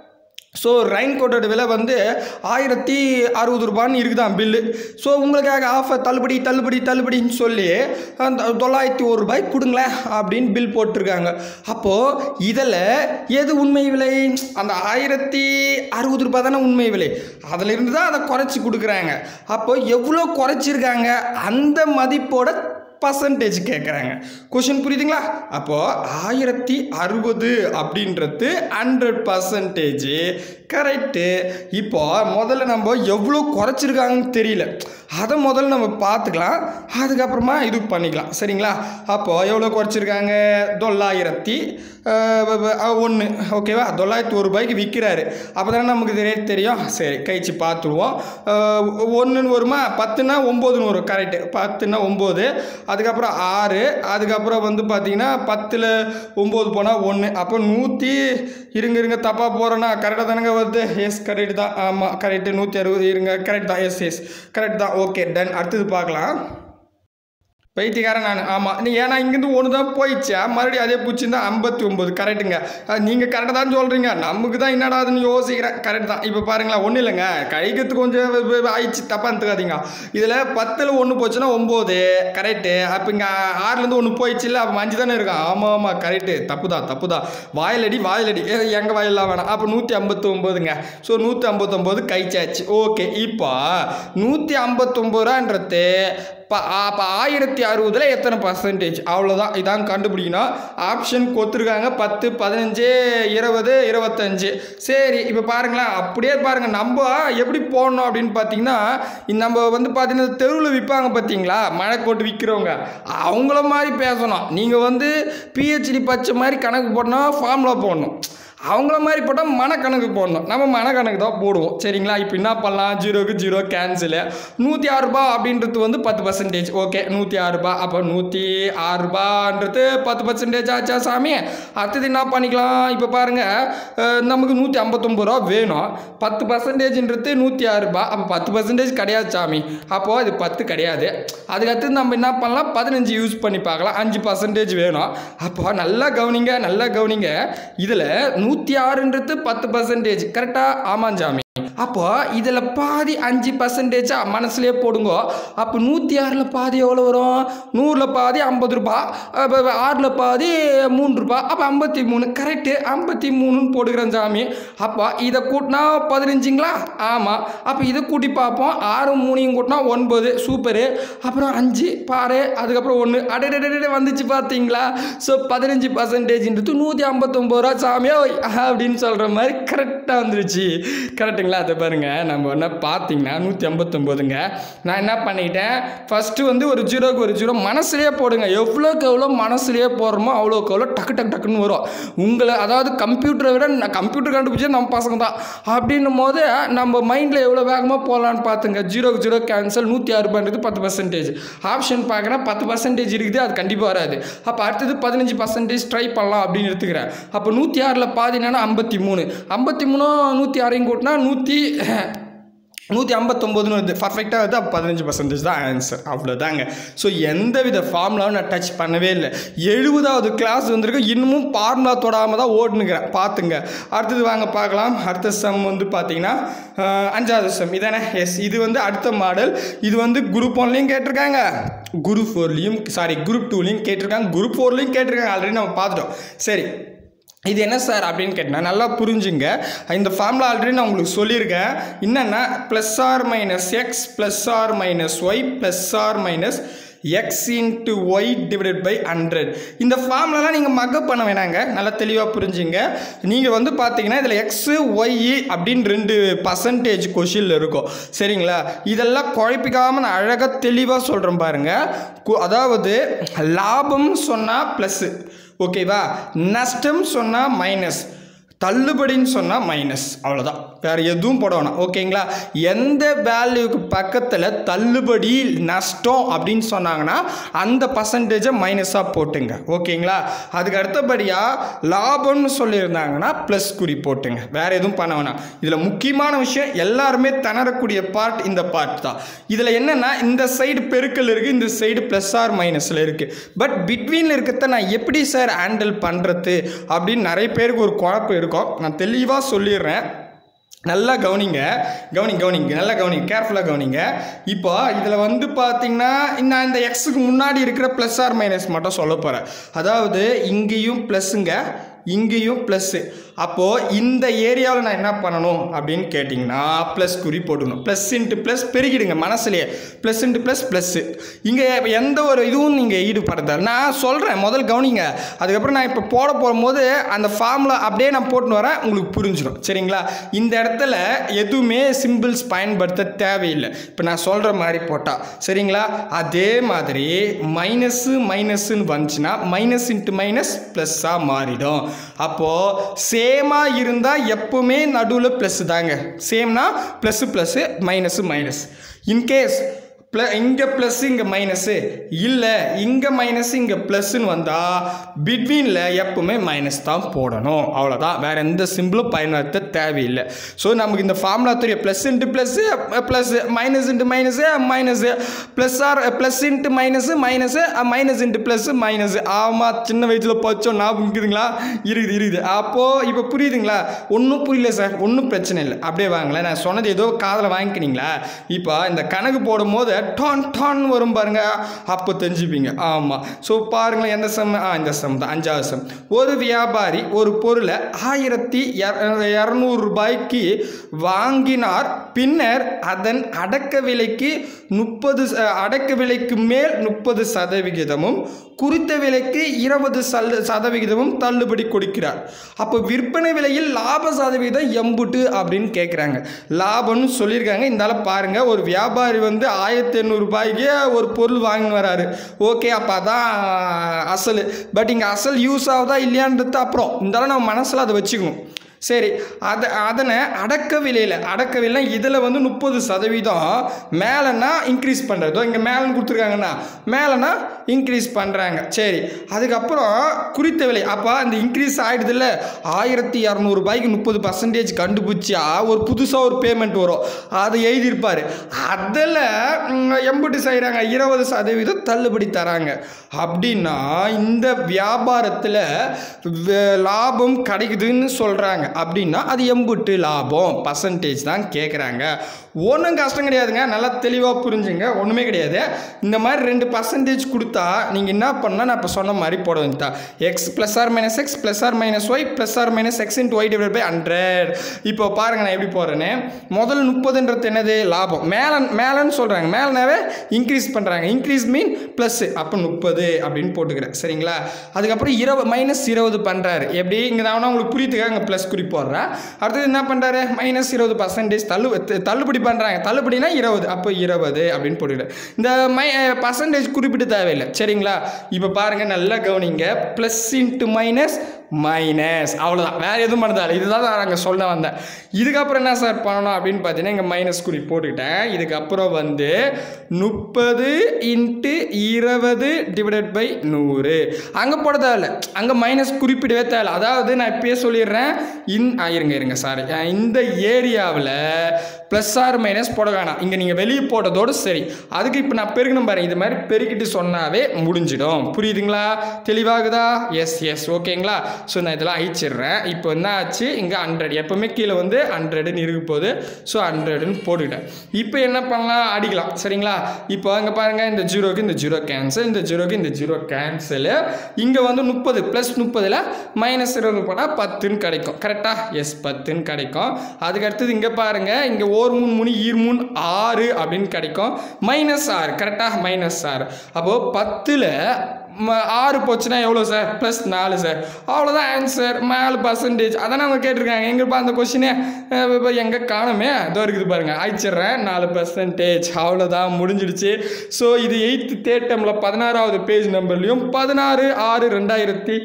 ஸோ ரெயின் கோட்டோட விலை வந்து ஆயிரத்தி அறுபது ரூபான்னு இருக்குதான் பில்லு ஸோ உங்களுக்காக ஆஃபர் தள்ளுபடி தள்ளுபடி தள்ளுபடின்னு சொல்லி அந்த தொள்ளாயிரத்தி ஒரு ரூபாய் கொடுங்களேன் அப்படின்னு பில் போட்டிருக்காங்க அப்போது இதில் எது உண்மை விலை அந்த ஆயிரத்தி அறுபது ரூபாய் தானே உண்மை விலை அதில் இருந்து தான் அதை குறைச்சி கொடுக்குறாங்க அப்போது எவ்வளோ குறைச்சிருக்காங்க அந்த மதிப்போட பர்சன்டேஜ் கேட்குறாங்க கொஷின் புரியுதுங்களா அப்போது ஆயிரத்தி அறுபது அப்படின்றது ஹண்ட்ரட் பர்சன்டேஜ் கரெக்டு இப்போ முதல்ல நம்ம எவ்வளோ குறைச்சிருக்காங்கன்னு தெரியல அதை முதல்ல நம்ம பார்த்துக்கலாம் அதுக்கப்புறமா இது பண்ணிக்கலாம் சரிங்களா அப்போது எவ்வளோ குறைச்சிருக்காங்க தொள்ளாயிரத்தி ஒன்று ஓகேவா தொள்ளாயிரத்தி ஒரு ரூபாய்க்கு விற்கிறாரு அப்போ தானே நமக்கு இது ரேட் தெரியும் சரி கழிச்சு பார்த்துருவோம் ஒன்றுன்னு வருமா பத்துனா ஒம்போதுன்னு வரும் கரெக்டு பத்துனா ஒம்பது அதுக்கப்புறம் ஆறு அதுக்கப்புறம் வந்து பார்த்தீங்கன்னா பத்தில் ஒம்பது போனால் ஒன்று அப்போ நூற்றி இருங்க இருங்க தப்பாக போகிறேன்னா கரெக்டாக தானங்க வருது எஸ் கரெக்ட் தான் ஆமாம் கரெக்டு நூற்றி அறுபது இருங்க கரெக்ட் தான் எஸ் எஸ் கரெக்ட் தான் ஓகே டன் அடுத்தது பார்க்கலாம் பைத்தியக்காரன் நான் ஆமாம் நீ ஏன்னா இங்கேருந்து ஒன்று தான் போயிடுச்சா மறுபடியும் அதே பூச்சிருந்தா ஐம்பத்தி ஒம்பது கரெக்டுங்க நீங்கள் கரெக்டாக தான் சொல்கிறீங்க நமக்கு தான் என்னடா அதுன்னு யோசிக்கிறேன் கரெக்ட் தான் இப்போ பாருங்களேன் ஒன்றும் இல்லைங்க கழிக்கிறது கொஞ்சம் வ- வ- ஆயிடுச்சு தப்பாக எடுத்துக்காதீங்க இதில் பத்தில் ஒன்று போச்சுன்னா ஒம்பது கரெக்டு அப்போ இங்கே ஆறுலேருந்து ஒன்று போயிடுச்சு இல்லை அப்போ அஞ்சு தானே இருக்கும் ஆமாம் ஆமாம் கரெக்டு தப்பு தான் தப்பு தான் வாயிலடி வாயிலடி எங்கள் வாயிலாம் வேணாம் அப்போ நூற்றி ஐம்பத்தி ஒம்போதுங்க ஸோ நூற்றி ஐம்பத்தொம்போது கழிச்சாச்சு ஓகே இப்போ நூற்றி ஐம்பத்தொம்பது ரூபான்றது இப்போ அப்போ ஆயிரத்தி அறுபதில் எத்தனை பர்சன்டேஜ் அவ்வளோதான் இதான் கண்டுபிடிக்கணும் ஆப்ஷன் கொடுத்துருக்காங்க பத்து பதினஞ்சு இருபது இருபத்தஞ்சு சரி இப்போ பாருங்களேன் அப்படியே பாருங்கள் நம்ம எப்படி போடணும் அப்படின்னு பார்த்தீங்கன்னா இந்த நம்ம வந்து பார்த்தீங்கன்னா தெருவில் விற்பாங்க பார்த்தீங்களா மழை கோட்டு விற்கிறவங்க அவங்கள மாதிரி பேசணும் நீங்கள் வந்து பிஹெச்டி பச்சை மாதிரி கணக்கு போடணும் ஃபார்முலா போடணும் அவங்கள மாதிரி போட்டால் மனக்கணக்கு போடணும் நம்ம மனக்கணக்கு தான் போடுவோம் சரிங்களா இப்போ என்ன பண்ணலாம் ஜீரோக்கு ஜீரோ கேன்சலு நூற்றி ஆறு ரூபாய் அப்படின்றது வந்து பத்து பர்சன்டேஜ் ஓகே நூற்றி ஆறு ரூபாய் அப்போ நூற்றி ஆறு ரூபான்றது பத்து பர்சன்டேஜ் ஆச்சா சாமி அடுத்தது என்ன பண்ணிக்கலாம் இப்போ பாருங்கள் நமக்கு நூற்றி ஐம்பத்தொம்பது ரூபா வேணும் பத்து பர்சன்டேஜ்ன்றது நூற்றி ஆறு ரூபாய் அப்போ பத்து பர்சன்டேஜ் கிடையாது சாமி அப்போது இது பத்து கிடையாது அதுக்கடுத்து நம்ம என்ன பண்ணலாம் பதினஞ்சு யூஸ் பண்ணி பார்க்கலாம் அஞ்சு பர்சன்டேஜ் வேணும் அப்போ நல்லா கவனிங்க நல்லா கவனிங்க இதில் நூற்றி ஆறுன்றது பத்து பர்சன்டேஜ் கரெக்டாக ஆமாம் சாமி அப்போ இதில் பாதி அஞ்சு பர்சன்டேஜா மனசுலேயே போடுங்க அப்போ நூற்றி ஆறில் பாதி எவ்வளோ வரும் நூறில் பாதி ஐம்பது ரூபா அப்போ ஆறில் பாதி மூணு ரூபா அப்போ ஐம்பத்தி மூணு கரெக்டு ஐம்பத்தி மூணுன்னு போட்டுக்கிறேன் சாமி அப்போ இதை கூட்டினா பதினஞ்சுங்களா ஆமாம் அப்போ இதை கூட்டி பார்ப்போம் ஆறு மூணையும் கூட்டினா ஒன்பது சூப்பரு அப்புறம் அஞ்சு பாரு அதுக்கப்புறம் ஒன்று அடடடடே வந்துச்சு பார்த்தீங்களா ஸோ பதினஞ்சு பர்சன்டேஜ்ன்றது நூற்றி ஐம்பத்தொம்பது ரூபா சாமியோ அப்படின்னு சொல்கிற மாதிரி கரெக்டாக வந்துருச்சு கரெக்டுங்களா அதை பாருங்க நம்ம என்ன பார்த்தீங்கன்னா நூற்றி ஐம்பத்தொம்போதுங்க நான் என்ன பண்ணிட்டேன் ஃபஸ்ட்டு வந்து ஒரு ஜீரோக்கு ஒரு ஜீரோ மனசுலேயே போடுங்க எவ்வளோக்கு எவ்வளோ மனசுலேயே போடுறோமோ அவ்வளோக்கு எவ்வளோ டக்கு டக்கு டக்குன்னு வரும் உங்களை அதாவது கம்ப்யூட்டரை விட நான் கம்ப்யூட்டர் கண்டுபிடிச்சா நம்ம பசங்க தான் அப்படின்னும் போது நம்ம மைண்டில் எவ்வளோ வேகமாக போகலான்னு பார்த்துங்க ஜீரோக்கு ஜீரோ கேன்சல் நூற்றி ஆறு ரூபான்றது பத்து பர்சன்டேஜ் ஆப்ஷன் பார்க்குறேன் பத்து பர்சன்டேஜ் இருக்குது அது கண்டிப்பாக வராது அப்போ அடுத்தது பதினஞ்சு பர்சன்டேஜ் ட்ரை பண்ணலாம் அப்படின்னு எடுத்துக்கிறேன் அப்போ நூற்றி ஆறில் பாதி என்னன்னா ஐம்பத்தி மூணு ஐம்பத்தி மூணும் நூற்றி ஆறையும் கூட்டினா நூற்றி நூற்றி ஐம்பத்தொம்போதுன்னு வருது பர்ஃபெக்டாக வருது அப்போ பதினஞ்சு பர்சன்டேஜ் தான் ஆன்சர் அவ்வளோதாங்க ஸோ எந்த வித ஃபார்முலாவும் நான் டச் பண்ணவே இல்லை எழுபதாவது கிளாஸ் வந்திருக்கு இன்னமும் ஃபார்முலா தொடாமல் தான் ஓடுனுக்கிறேன் பார்த்துங்க அடுத்தது வாங்க பார்க்கலாம் அடுத்த சம் வந்து பார்த்தீங்கன்னா அஹ், அஞ்சாவது சம் இதானே எஸ் இது வந்து அடுத்த மாடல் இது வந்து குரூப் ஒன்லேயும் கேட்டிருக்காங்க குரூப் ஃபோர்லேயும் சாரி குரூப் டூலேயும் கேட்டிருக்காங்க குரூப் ஃபோர்லேயும் கேட்டிருக்காங்க ஆல்ரெடி நம்ம பார்த்துட்டோம் சரி இது என்ன சார் அப்படின்னு கேட்டால் நல்லா புரிஞ்சுங்க இந்த ஃபார்முலா ஆல்ரெடி நான் உங்களுக்கு சொல்லியிருக்கேன் என்னென்னா plus R minus X plus R minus Y plus R minus X into Y divided by hundred இந்த ஃபார்முலாலாம் நீங்கள் மக்கப் பண்ண வேணாங்க நல்லா தெளிவாக புரிஞ்சுங்க நீங்கள் வந்து பார்த்தீங்கன்னா இதில் எக்ஸு ஒய் அப்படின்னு ரெண்டு பர்சன்டேஜ் கொஷினில் இருக்கும் சரிங்களா இதெல்லாம் குழப்பிக்காமல் நான் அழகாக தெளிவாக சொல்கிறேன் பாருங்கள் கு- அதாவது லாபம்னு சொன்னால் ப்ளஸ்ஸு ஓகேவா நஷ்டம் சொன்னால் மைனஸ் தள்ளுபடின்னு சொன்னால் மைனஸ் அவ்வளோதான் வேறு எதுவும் போட வேணாம் ஓகேங்களா எந்த வேல்யூக்கு பக்கத்தில் தள்ளுபடி நஷ்டம் அப்படின்னு சொன்னாங்கன்னா அந்த பர்சன்டேஜை மைனஸாக போட்டுங்க ஓகேங்களா அதுக்கு அடுத்தபடியாக லாபம்னு சொல்லியிருந்தாங்கன்னா ப்ளஸ் குறி போட்டுங்க வேறு எதுவும் பண்ண வேணாம் இதில் முக்கியமான விஷயம் எல்லாருமே திணறக்கூடிய பார்ட் இந்த பார்ட் தான் இதில் என்னென்னா இந்த சைடு பெருக்கல் இருக்குது இந்த சைடு ப்ளஸ் ஆர் மைனஸில் இருக்குது பட் பிட்வீனில் இருக்கிறத நான் எப்படி சார் ஹேண்டில் பண்ணுறது அப்படின்னு நிறைய பேருக்கு ஒரு குழப்பம் இருக்கும் நான் தெளிவாக சொல்லிடுறேன் நல்லா கவனிங்க கவனி கவனிங்க நல்லா கவனிங்க கேர்ஃபுல்லாக கவனிங்க இப்போ இதில் வந்து பார்த்தீங்கன்னா நான் இந்த எக்ஸுக்கு முன்னாடி இருக்கிற ப்ளஸ் ஆர் மைனஸ் மட்டும் சொல்ல போகிறேன் அதாவது இங்கேயும் ப்ளஸ்ஸுங்க இங்கேயும் ப்ளஸ்ஸு அப்போது இந்த ஏரியாவில் நான் என்ன பண்ணணும் அப்படின்னு கேட்டிங்கன்னா ப்ளஸ் குறி போட்டுக்கணும் ப்ளஸ் இன்ட்டு ப்ளஸ் பெருகிடுங்க மனசுலையே ப்ளஸ் இன்ட்டு ப்ளஸ் ப்ளஸ்ஸு இங்கே எந்த ஒரு இதுவும் நீங்கள் ஈடுபடுத்த நான் சொல்கிறேன் முதல் கவனிங்க அதுக்கப்புறம் நான் இப்போ போட போகும்போது அந்த ஃபார்முலா அப்படியே நான் போட்டுன்னு வரேன் உங்களுக்கு புரிஞ்சிடும் சரிங்களா இந்த இடத்துல எதுவுமே சிம்பிள்ஸ் பயன்படுத்த தேவையில்லை இப்போ நான் சொல்கிற மாதிரி போட்டால் சரிங்களா அதே மாதிரி மைனஸு மைனஸ்ன்னு வந்துச்சுன்னா மைனஸ் இன்ட்டு மைனஸ் ப்ளஸ்ஸாக மாறிடும் அப்போது சேமாக இருந்தால் எப்பவுமே நடுவில் ப்ளஸ் தாங்க சேம்னா plus plus minus minus in case ப்ள இங்கே ப்ளஸ் இங்கே மைனஸு இல்லை இங்கே மைனஸ் இங்கே ப்ளஸ்ன்னு வந்தால் பிட்வீனில் எப்பவுமே மைனஸ் தான் போடணும் அவ்வளோதான் வேறு எந்த சிம்பிளும் பயன்படுத்த தேவையில்லை ஸோ நமக்கு இந்த ஃபார்முலா தெரியும் plus into plus plus minus into minus minus plus or plus into minus minus minus into plus minus ஆமாம் சின்ன வயசில் படித்தோம் ஞாபகம் இருக்குதுங்களா இருக்குது இருக்குது அப்போது இப்போ புரியுதுங்களா ஒன்றும் புரியல சார் ஒன்றும் பிரச்சனை இல்லை அப்படியே வாங்களேன் நான் சொன்னது ஏதோ காதில் வாங்கிக்கினீங்களா இப்போ இந்த கணக்கு போடும்போது டான் டான் வரும் பாருங்க அப்போ தெரிஞ்சுப்பீங்க ஆமாம் ஸோ பாருங்களேன் எந்த சம் ஆ இந்த சம் தான் அஞ்சாவது சம் ஒரு வியாபாரி ஒரு பொருளை ஆயிரத்தி இரநூறு ரூபாய்க்கு வாங்கினார் பின்னர் அதன் அடக்க விலைக்கு முப்பது அடக்க விலைக்கு மேல் முப்பது சதவிகிதமும் குறித்த விலைக்கு இருபது சல் சதவிகிதமும் தள்ளுபடி கொடுக்கிறார் அப்போ விற்பனை விலையில் லாப சதவிகிதம் எம்புட்டு அப்படின்னு கேட்குறாங்க லாபம்னு சொல்லியிருக்காங்க இருந்தாலும் பாருங்கள் ஒரு வியாபாரி வந்து ஆயிரத்தி எண்ணூறுபாய்க்கு ஒரு பொருள் வாங்கின்னு வராரு ஓகே அப்போ அதான் அசல் பட் இங்கே அசல் யூஸ் ஆகுதா இல்லையான்றது அப்புறம் இருந்தாலும் நம்ம மனசில் அதை வச்சுக்கணும் சரி அதை அதனை அடக்க விலையில் அடக்க விலை இதில் வந்து முப்பது சதவீதம் மேலேன்னா இன்க்ரீஸ் பண்ணுறதோ இங்கே மேலேன்னு கொடுத்துருக்காங்கன்னா மேலேனா இன்க்ரீஸ் பண்ணுறாங்க சரி அதுக்கப்புறம் குறித்த விலை அப்போ அந்த இன்க்ரீஸ் ஆகிடுதுல்ல ஆயிரத்தி இரநூறுபாய்க்கு முப்பது பர்சன்டேஜ் கண்டுபிடிச்சா ஒரு புதுசாக ஒரு பேமெண்ட் வரும் அதை எழுதியிருப்பார் அதில் எம்புட்டு செய்கிறாங்க இருபது சதவீதம் தள்ளுபடி தராங்க அப்படின்னா இந்த வியாபாரத்தில் வே- லாபம் கிடைக்குதுன்னு சொல்கிறாங்க அப்படின்னா அது எம்புட்டு லாபம் பர்சன்டேஜ் தான் கேட்குறாங்க ஒன்றும் கஷ்டம் கிடையாதுங்க நல்லா தெளிவாக புரிஞ்சுங்க ஒன்றுமே கிடையாது இந்த மாதிரி ரெண்டு பர்சன்டேஜ் கொடுத்தா நீங்கள் என்ன பண்ணால் நான் இப்போ சொன்ன மாதிரி போட வேண்டியதா X plus R minus X plus R minus Y plus R minus X into Y divide by hundred இப்போ பாருங்க நான் எப்படி போடுறேன்னு முதல் முப்பதுன்றது என்னது லாபம் மேலே மேலேன்னு சொல்கிறாங்க மேலேனாவே இன்க்ரீஸ் பண்ணுறாங்க இன்க்ரீஸ் மீன் ப்ளஸ்ஸு அப்போ முப்பது அப்படின்னு போட்டுக்கிறேன் சரிங்களா அதுக்கப்புறம் இருபது மைனஸ் இருபது பண்ணுறாரு எப்படி இங்கே நான் வேணா உங்களுக்கு புரியுதுக்காக இங்கே ப்ளஸ் குறி போடுறேன் அடுத்தது என்ன பண்ணுறாரு மைனஸ் இருபது பர்சன்டேஜ் தள்ளு த- தள்ளுபடி பண்ணுறாங்க தள்ளுபடினா இருபது அப்போ இருபது அப்படின்னு போட்டுக்கிறேன் இந்த மை பர்சன்டேஜ் குறிப்பிட்டு தேவையில்லை சரிங்களா இப்போ பாருங்கள் நல்லா கவனிங்க ப்ளஸ் இன்ட்டு மைனஸ் மைனஸ் அவ்வளோதான் வேறு எதுவும் பண்ணதால இதுதான் நான் அங்கே சொல்ல வந்தேன் இதுக்கப்புறம் என்ன சார் பண்ணணும் அப்படின்னு பார்த்தீங்கன்னா இங்கே மைனஸ் குறி போட்டுக்கிட்டேன் இதுக்கப்புறம் வந்து முப்பது இன்ட்டு இருபது டிவைடட் பை நூறு அங்கே போட தேவையில்ல அங்கே மைனஸ் குறிப்பிடவே தேவையில்ல அதாவது நான் இப்பயே சொல்லிடுறேன் இன் ஆ, இருங்க இருங்க சாரி இந்த ஏரியாவில் ப்ளஸ் ஆர் மைனஸ் போட வேணாம் இங்கே நீங்கள் வெளியே போட்டதோடு சரி அதுக்கு இப்போ நான் பெருக்கணும் பாருங்க இது மாதிரி பெருக்கிட்டு சொன்னாவே முடிஞ்சிடும் புரியுதுங்களா தெளிவாகுதா எஸ் எஸ் ஓகேங்களா ஸோ நான் இதெல்லாம் அழிச்சிடுறேன் இப்போ என்ன ஆச்சு இங்கே ஹண்ட்ரட் எப்போவுமே கீழே வந்து ஹண்ட்ரடுன்னு இருக்க போகுது ஸோ ஹண்ட்ரடுன்னு போட்டுக்கிட்டேன் இப்போ என்ன பண்ணலாம் அடிக்கலாம் சரிங்களா இப்போ அங்கே பாருங்கள் இந்த ஜீரோக்கு இந்த ஜீரோ கேன்சல் இந்த ஜீரோக்கு இந்த ஜீரோ கேன்சலு இங்கே வந்து முப்பது ப்ளஸ் முப்பதில் மைனஸ் இருபது போனால் பத்துன்னு கிடைக்கும் கரெக்டாக எஸ் பத்துன்னு கிடைக்கும் அதுக்கு அடுத்தது இங்கே பாருங்கள் இங்கே ஓர் மூணு மூணு ஈர் மூணு ஆறு அப்படின்னு கிடைக்கும் மைனஸ் ஆறு கரெக்டாக மைனஸ் ஆறு அப்போது பத்தில் ம- ஆறு போச்சுன்னா எவ்வளோ சார் ப்ளஸ் நாலு சார் அவ்வளோதான் ஆன்சர் நாலு பர்சன்டேஜ் அதான் அவங்க கேட்டிருக்காங்க எங்கேப்பா அந்த கொஷினே இப்போ எங்கே காணுமே அதோ இருக்குது பாருங்கள் அழிச்சிட்றேன் நாலு பர்சன்டேஜ் அவ்வளோதான் முடிஞ்சிடுச்சு ஸோ இது எயித்து தேட்டமில் பதினாறாவது பேஜ் நம்பர்லையும் பதினாறு ஆறு ரெண்டாயிரத்தி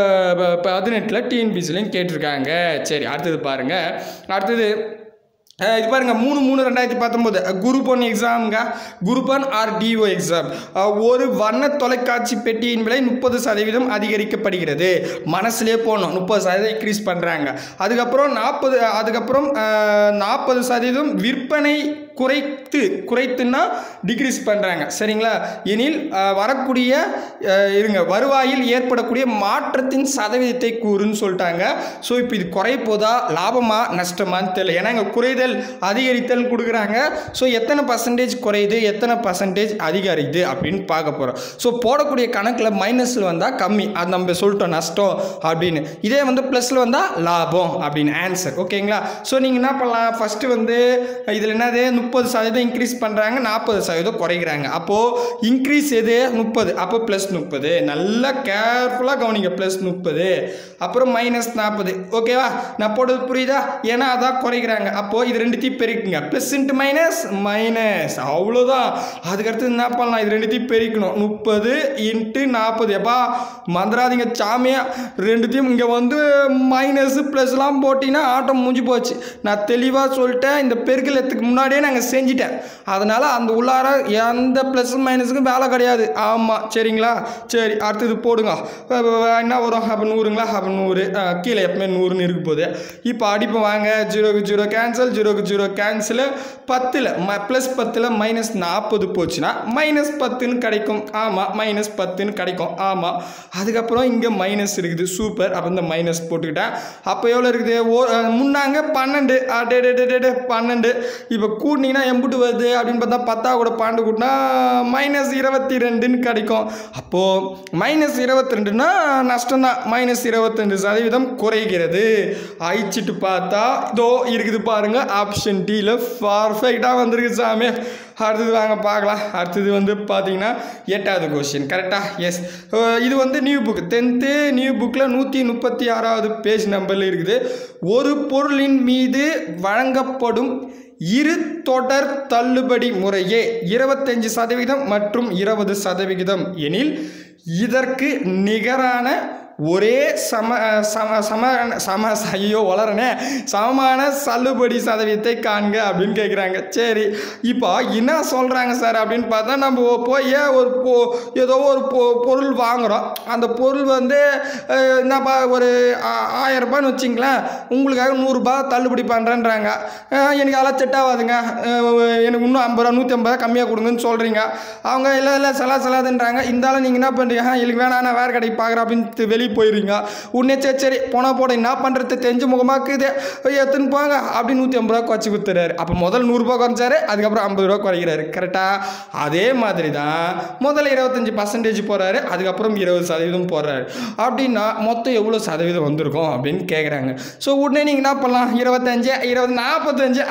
பதினெட்டில் டிஎன்பிசிலையும் கேட்டிருக்காங்க சரி அடுத்தது பாருங்கள் அடுத்தது அஹ் இது பாருங்க மூணு மூணு ரெண்டாயிரத்தி பத்தொம்போது குரூப் ஒன் எக்ஸாமுங்க group one R DO exam ஒரு வண்ண தொலைக்காட்சி பெட்டியின் விலை முப்பது சதவீதம் அதிகரிக்கப்படுகிறது மனசுலேயே போகணும் முப்பது சதவீதம் இன்க்ரீஸ் பண்ணுறாங்க அதுக்கப்புறம் நாற்பது அதுக்கப்புறம் நாற்பது சதவீதம் விற்பனை குறைத்து குறைத்துன்னா டிக்ரீஸ் பண்ணுறாங்க சரிங்களா எனில் அஹ், வரக்கூடிய அஹ், இருங்க வருவாயில் ஏற்படக்கூடிய மாற்றத்தின் சதவீதத்தை கூறுன்னு சொல்லிட்டாங்க ஸோ இப்போ இது குறைய போதா லாபமா நஷ்டமான்னு தெரியல ஏன்னா இங்கே குறைதல் அதிகரித்தல் கொடுக்குறாங்க ஸோ எத்தனை பர்சன்டேஜ் குறையுது எத்தனை பர்சன்டேஜ் அதிகரிக்குது அப்படின்னு பார்க்க போகிறோம் ஸோ போடக்கூடிய கணக்கில் மைனஸில் வந்தால் கம்மி அது நம்ம சொல்லிட்டோம் நஷ்டம் அப்படின்னு இதே வந்து ப்ளஸில் வந்தால் லாபம் அப்படின்னு ஆன்சர் ஓகேங்களா ஸோ நீங்கள் என்ன பண்ணலாம் ஃபஸ்ட்டு வந்து இதில் என்னது முப்பது சதவீதம் இன்க்ரீஸ் பண்ணுறாங்க நாற்பது சதவீதம் குறைக்கிறாங்க அப்போது இன்க்ரீஸ் எது முப்பது அப்போ ப்ளஸ் முப்பது நல்லா கேர்ஃபுல்லாக கவனிங்க ப்ளஸ் முப்பது அப்புறம் மைனஸ் நாற்பது ஓகேவா நான் போட்டது புரியுதா ஏன்னா அதான் குறைக்கிறாங்க அப்போது இது ரெண்டுத்தையும் பெருக்குங்க ப்ளஸ் இன்ட்டு மைனஸ் மைனஸ் அவ்வளோதான் அதுக்கடுத்து என்ன பண்ணலாம் இது ரெண்டுத்தையும் பெருக்கணும் முப்பது இன்ட்டு நாற்பது எப்பா மந்திராதீங்க சாமியா ரெண்டுத்தையும் இங்கே வந்து மைனஸ் ப்ளஸ்லாம் போட்டிங்கன்னா ஆட்டம் முடிஞ்சு போச்சு நான் தெளிவாக சொல்லிட்டேன் இந்த பெருக்கலத்துக்கு முன்னாடியே நாங்கள் செஞ்சிட்டேன் அதனால் அந்த உள்ளார எந்த ப்ளஸ் மைனஸுக்கும் வேலை கிடையாது ஆமாம் சரிங்களா சரி அடுத்தது போடுங்க அஹ் அஹ் என்ன வரும் அப்போ நூறுங்களா அப்போ நூறு அஹ் கீழே எப்பவுமே நூறுன்னு இருக்கு போது இப்போ அடிப்போம் வாங்க ஜீரோக்கு ஜீரோ கேன்சல் ஜீரோக்கு ஜீரோ கேன்சலு பத்தில் ம ப்ளஸ் பத்தில் மைனஸ் நாற்பது போச்சுன்னா மைனஸ் பத்துன்னு கிடைக்கும் ஆமாம் மைனஸ் பத்துன்னு கிடைக்கும் ஆமாம் அதுக்கப்புறம் இங்கே மைனஸ் இருக்குது சூப்பர் அப்போ இந்த மைனஸ் போட்டுக்கிட்டேன் அப்போ எவ்வளோ இருக்குது ஓ அஹ் முன்னாங்க பன்னெண்டு அடே டே டே டே டே பன்னெண்டு இப்போ கூட்டினீங்கன்னா எம்புட்டு வருது அப்படின்னு பார்த்தா பத்தா கூட பன்னெண்டு கூட்டினா மைனஸ் இருபத்தி ரெண்டுன்னு கிடைக்கும் அப்போது மைனஸ் இருபத்தி ரெண்டுனா நஷ்டம் தான் மைனஸ் இருபத்தெண்டு சதவீதம் குறைகிறது அழிச்சிட்டு பார்த்தா இதோ இருக்குது பாருங்க ஆப்ஷன் டியில் பர்ஃபெக்டாக வந்திருக்கு சாமி அடுத்தது வாங்க பார்க்கலாம் அடுத்தது வந்து பார்த்தீங்கன்னா எட்டாவது கொஸ்டின் கரெக்டாக எஸ் இது வந்து நியூ புக் டென்த்து நியூ புக்கில் நூற்றி முப்பத்தி ஆறாவது பேஜ் நம்பரில் இருக்குது ஒரு பொருளின் மீது வழங்கப்படும் இரு தொடர் தள்ளுபடி முறையே இருபத்தஞ்சு சதவீதம் மற்றும் இருபது சதவிகிதம் எனில் இதற்கு நிகரான ஒரே சம சம சம சம ஐயோ வளரனே சமமான தள்ளுபடி சதவீதத்தை காண்க அப்படின்னு கேட்குறாங்க சரி இப்போ என்ன சொல்கிறாங்க சார் அப்படின்னு பார்த்தா நம்ம போய் ஒரு பொ ஏதோ ஒரு பொ பொருள் வாங்குகிறோம் அந்த பொருள் வந்து அஹ், என்னப்பா ஒரு ஆ- ஆயிரம் ரூபான்னு வச்சிங்களேன் உங்களுக்காக நூறுரூபா தள்ளுபடி பண்ணுறேன்றாங்க அஹ், எனக்கு அதெல்லாம் செட் ஆகாதுங்க அஹ், எனக்கு இன்னும் ஐம்பது ரூபா நூற்றி ஐம்பது ரூபா கம்மியாக கொடுங்கன்னு சொல்கிறீங்க அவங்க இல்லை இல்லை செலா செலாதுன்றாங்க இருந்தாலும் நீங்கள் என்ன பண்ணுறீங்க "ஆ, எனக்கு வேணாம் நான் வேறு கடைக்கு பார்க்குறேன் அப்படின்னு வெளியே போயிடுறீங்க உடனே சரி சரி போனால் போட என்ன பண்ணுறது தெரிஞ்ச முகமாக்குது எடுத்துன்னு போங்க அப்படின்னு நூற்றி ஐம்பது ரூபா குறைச்சி கொடுத்துறாரு அப்போ முதல் நூறுரூபா குறைச்சாரு அதுக்கப்புறம் ஐம்பது ரூபா குறைக்கிறாரு கரெக்டாக அதே மாதிரி தான் முதல்ல இருபத்தஞ்சி பர்சன்டேஜ் போகிறாரு அதுக்கப்புறம் இருபது சதவீதம் போடுறாரு அப்படின்னா மொத்தம் எவ்வளோ சதவீதம் வந்திருக்கும் அப்படின்னு கேட்குறாங்க ஸோ உடனே நீங்கள் என்ன பண்ணலாம் இருபத்தஞ்சு இருபது நாற்பத்தஞ்சு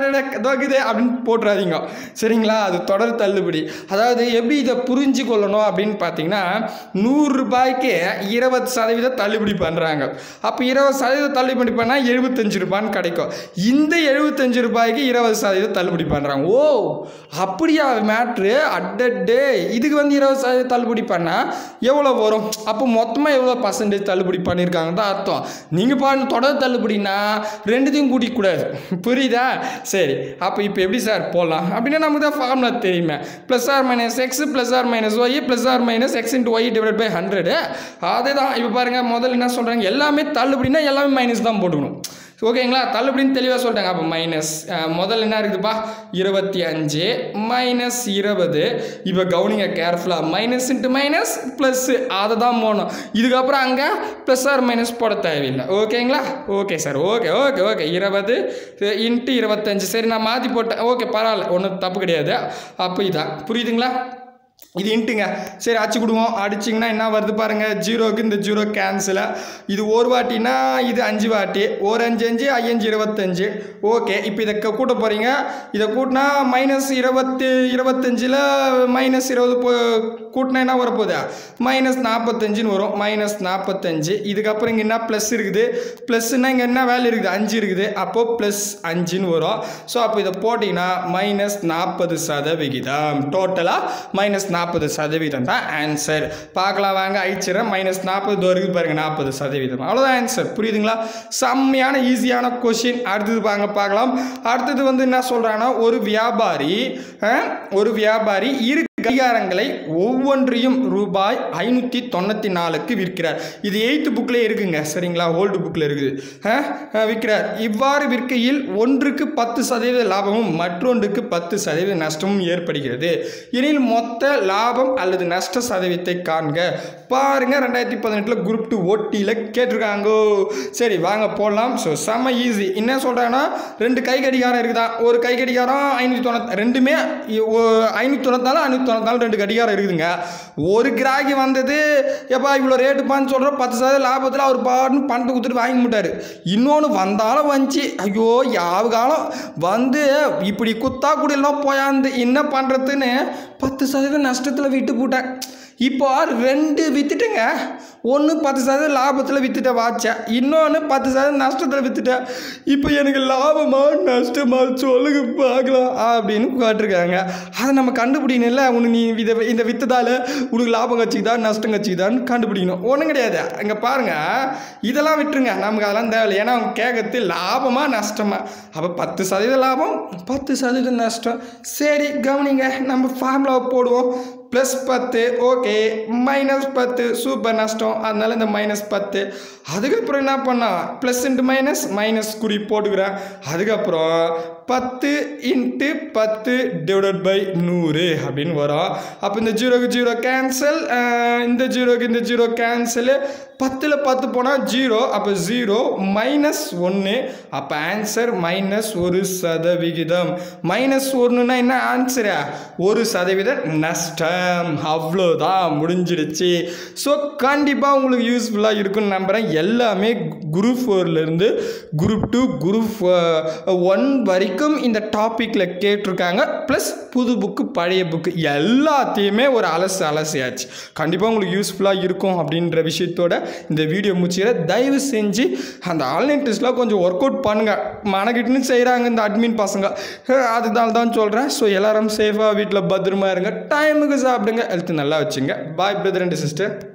ஆடது அப்படின்னு போட்டுறாதீங்க சரிங்களா அது தொடர் தள்ளுபடி அதாவது எப்படி இதை புரிஞ்சு கொள்ளணும் அப்படின்னு பார்த்தீங்கன்னா நூறு ரூபாய்க்கு இருபது சதவீதம் தள்ளுபடி பண்ணுறாங்க அப்போ இருபது சதவீதம் தள்ளுபடி பண்ணால் எழுபத்தஞ்சு ரூபான்னு கிடைக்கும் இந்த எழுபத்தஞ்சு ரூபாய்க்கு இருபது சதவீதம் தள்ளுபடி பண்ணுறாங்க ஓ அப்படியா மேட்ரு அட்டே இதுக்கு வந்து இருபது சதவீதம் தள்ளுபடி பண்ணால் எவ்வளோ வரும் அப்போ மொத்தமாக எவ்வளோ பர்சன்டேஜ் தள்ளுபடி பண்ணியிருக்காங்க தான் அர்த்தம் நீங்கள் பாருங்க தொடர் தள்ளுபடினா ரெண்டுத்தையும் கூட்டிக்கூடாது புரியுதா சரி அப்போ இப்போ எப்படி சார் போடலாம் அப்படின்னா நமக்கு தான் ஃபார்முலா தெரியுமே plus R minus X plus R minus Y plus R minus X into Y divide by hundred அதே தான் இப்போ பாருங்கள் முதல்ல என்ன சொல்கிறாங்க எல்லாமே தள்ளுபடினா எல்லாமே மைனஸ் தான் போட்டுக்கணும் ஓகேங்களா தள்ளுபடின்னு தெளிவாக சொல்லிட்டாங்க அப்போ மைனஸ் முதல்ல என்ன இருக்குதுப்பா இருபத்தி அஞ்சு மைனஸ் இருபது இப்போ கவுனிங்க கேர்ஃபுல்லாக மைனஸ் இன்ட்டு மைனஸ் ப்ளஸ்ஸு அதை தான் போகணும் இதுக்கப்புறம் அங்கே ப்ளஸ் ஆர் மைனஸ் போட தேவையில்லை ஓகேங்களா okay sir okay okay okay இருபது இன்ட்டு இருபத்தஞ்சு சரி நான் மாற்றி போட்டேன் ஓகே பரவாயில்ல ஒன்றும் தப்பு கிடையாது அப்போ இதான் புரியுதுங்களா இது இன்ட்டுங்க சரி அடிச்சு கொடுவோம் அடிச்சிங்கன்னா என்ன வருது பாருங்கள் ஜீரோக்கு இந்த ஜீரோ கேன்சலு இது ஒரு வாட்டினா இது அஞ்சு வாட்டி ஒரு அஞ்சு அஞ்சு ஐயஞ்சு இருபத்தஞ்சு ஓகே இப்போ இதை க- கூட்ட போகிறீங்க இதை கூட்டினா மைனஸ் இருபத்தி இருபத்தஞ்சில் மைனஸ் இருபது போ கூட்டினா என்ன வரப்போகுது மைனஸ் நாற்பத்தஞ்சுன்னு வரும் மைனஸ் நாற்பத்தஞ்சு இதுக்கப்புறம் இங்கே என்ன ப்ளஸ் இருக்குது ப்ளஸ்னா இங்கே என்ன வேல்யூ இருக்குது அஞ்சு இருக்குது அப்போது ப்ளஸ் அஞ்சுன்னு வரும் ஸோ அப்போ இதை போட்டிங்கன்னா மைனஸ் நாற்பது சதவிகிதம் டோட்டலாக மைனஸ் நாற்பது சதவீதம் தான் ஆன்சர் பார்க்கலாம் வாங்க அழிச்சிடறேன் மைனஸ் நாற்பது வரைக்கும் பாருங்கள் நாற்பது சதவீதம் அவ்வளோதான் ஆன்சர் புரியுதுங்களா செம்மையான ஈஸியான கொஷின் அடுத்தது வாங்க பார்க்கலாம் அடுத்தது வந்து என்ன சொல்கிறாங்கன்னா ஒரு வியாபாரி அஹ், ஒரு வியாபாரி இரு கடிகாரங்களை ஒவ்வொன்றையும் ரூபாய் ஐநூற்றி தொண்ணூற்றி நாலுக்கு விற்கிறார் இது எயித்து புக்கில் இருக்குங்க சரிங்களா ஓல்டு புக்கில் இருக்குது அஹ், அஹ், விற்கிறார் இவ்வாறு விற்கையில் ஒன்றுக்கு பத்து சதவீத லாபமும் மற்றொன்றுக்கு பத்து சதவீத நஷ்டமும் ஏற்படுகிறது எனில் மொத்த லாபம் அல்லது நஷ்ட சதவீதத்தை காண்க பாருங்க ரெண்டாயிரத்தி பதினெட்டில் குரூப் டூ ஓட்டியில் கேட்டிருக்காங்கோ சரி வாங்க போடலாம் ஸோ செம்ம ஈஸி என்ன சொல்கிறாங்கன்னா ரெண்டு கை கடிகாரம் இருக்குதா ஒரு கை கடிகாரம் ஐநூற்றி தொண்ணூத்தி ரெண்டுமே ஐநூற்றி தொண்ணூத்தாலு ஐநூற்றி தொண்ணூத்தாலு ரெண்டு கடிகாரம் இருக்குதுங்க ஒரு கிராகி வந்தது எப்பா இவ்வளோ ரேட்டுப்பான்னு சொல்கிற பத்து சதவீதம் லாபத்தில் அவர் பாட்டுன்னு பணத்தை கொடுத்துட்டு வாங்கி மாட்டார் இன்னொன்று வந்தாலும் வந்துச்சு ஐயோ யாவு காலம் வந்து இப்படி குத்தா குடியெல்லாம் போயாந்து என்ன பண்ணுறதுன்னு பத்து சதவீதம் நஷ்டத்தில் விட்டு போட்டேன் இப்போ ரெண்டு வித்துட்டுங்க ஒன்று பத்து சதவீதம் லாபத்தில் வித்துட்டேன் வாட்சை இன்னொன்று பத்து சதவீதம் நஷ்டத்தில் வித்துட்டேன் இப்போ எனக்கு லாபமா நஷ்டமா சொல்லுங்க பார்க்கலாம் அப்படின்னு கேட்டிருக்காங்க அதை நம்ம கண்டுபிடிக்கணும்ல உனக்கு நீ இதை இந்த வித்ததால் உனக்கு லாபம் கட்சிக்குதா நஷ்டம் கட்சிக்குதான்னு கண்டுபிடிக்கணும் ஒன்றும் கிடையாது இங்கே பாருங்கள் இதெல்லாம் விட்டுருங்க நமக்கு அதெல்லாம் தேவையில்லை ஏன்னா அவங்க கேட்கறது லாபமா நஷ்டமா அப்போ பத்து சதவீதம் லாபம் பத்து சதவீதம் நஷ்டம் சரி கவனிங்க நம்ம ஃபார்முலாவை போடுவோம் ப்ளஸ் பத்து ஓகே மைனஸ் பத்து சூப்பர் நஷ்டம் அதனால இந்த மைனஸ் பத்து அதுக்கப்புறம் என்ன பண்ணா ப்ளஸ் இன்ட்டு மைனஸ் மைனஸ் குறி போட்டுக்கிறேன் அதுக்கப்புறம் பத்து இன்ட்டு பத்து டிவைடட் பை நூறு அப்படின்னு வரும் அப்போ இந்த ஜீரோக்கு ஜீரோ கேன்சல் இந்த ஜீரோக்கு இந்த ஜீரோ கேன்சலு பத்தில் பத்து போனால் ஜீரோ அப்போ ஜீரோ மைனஸ் ஒன்று அப்போ ஆன்சர் மைனஸ் ஒரு சதவிகிதம் மைனஸ் ஒன்றுனா என்ன ஆன்சரு ஒரு சதவீத நஷ்டம் அவ்வளோதான் முடிஞ்சிடுச்சு ஸோ கண்டிப்பாக உங்களுக்கு யூஸ்ஃபுல்லாக இருக்குன்னு நம்புகிறேன் எல்லாமே குரூப் ஃபோர்லேருந்து குரூப் டூ குரூப் ஒன் வரைக்கும் இந்த டாப்பிக்கில் கேட்டிருக்காங்க ப்ளஸ் புது புக்கு பழைய புக்கு எல்லாத்தையுமே ஒரு அலசு அலசியாச்சு கண்டிப்பாக உங்களுக்கு யூஸ்ஃபுல்லாக இருக்கும் அப்படின்ற விஷயத்தோட இந்த வீடியோ முடிச்சுக்கிற தயவு செஞ்சு அந்த ஆன்லைன் டெஸ்ட்லாம் கொஞ்சம் ஒர்க் அவுட் பண்ணுங்கள் மனக்கிட்டுன்னு செய்கிறாங்க இந்த அட்மின் பசங்க அஹ் அதுதான் தான் சொல்கிறேன் ஸோ எல்லாரும் சேஃபாக வீட்டில் பத்திரமா இருங்க டைமுக்கு சாப்பிடுங்க ஹெல்த் நல்லா வச்சுங்க பாய் பிரதர் அண்ட் சிஸ்டர்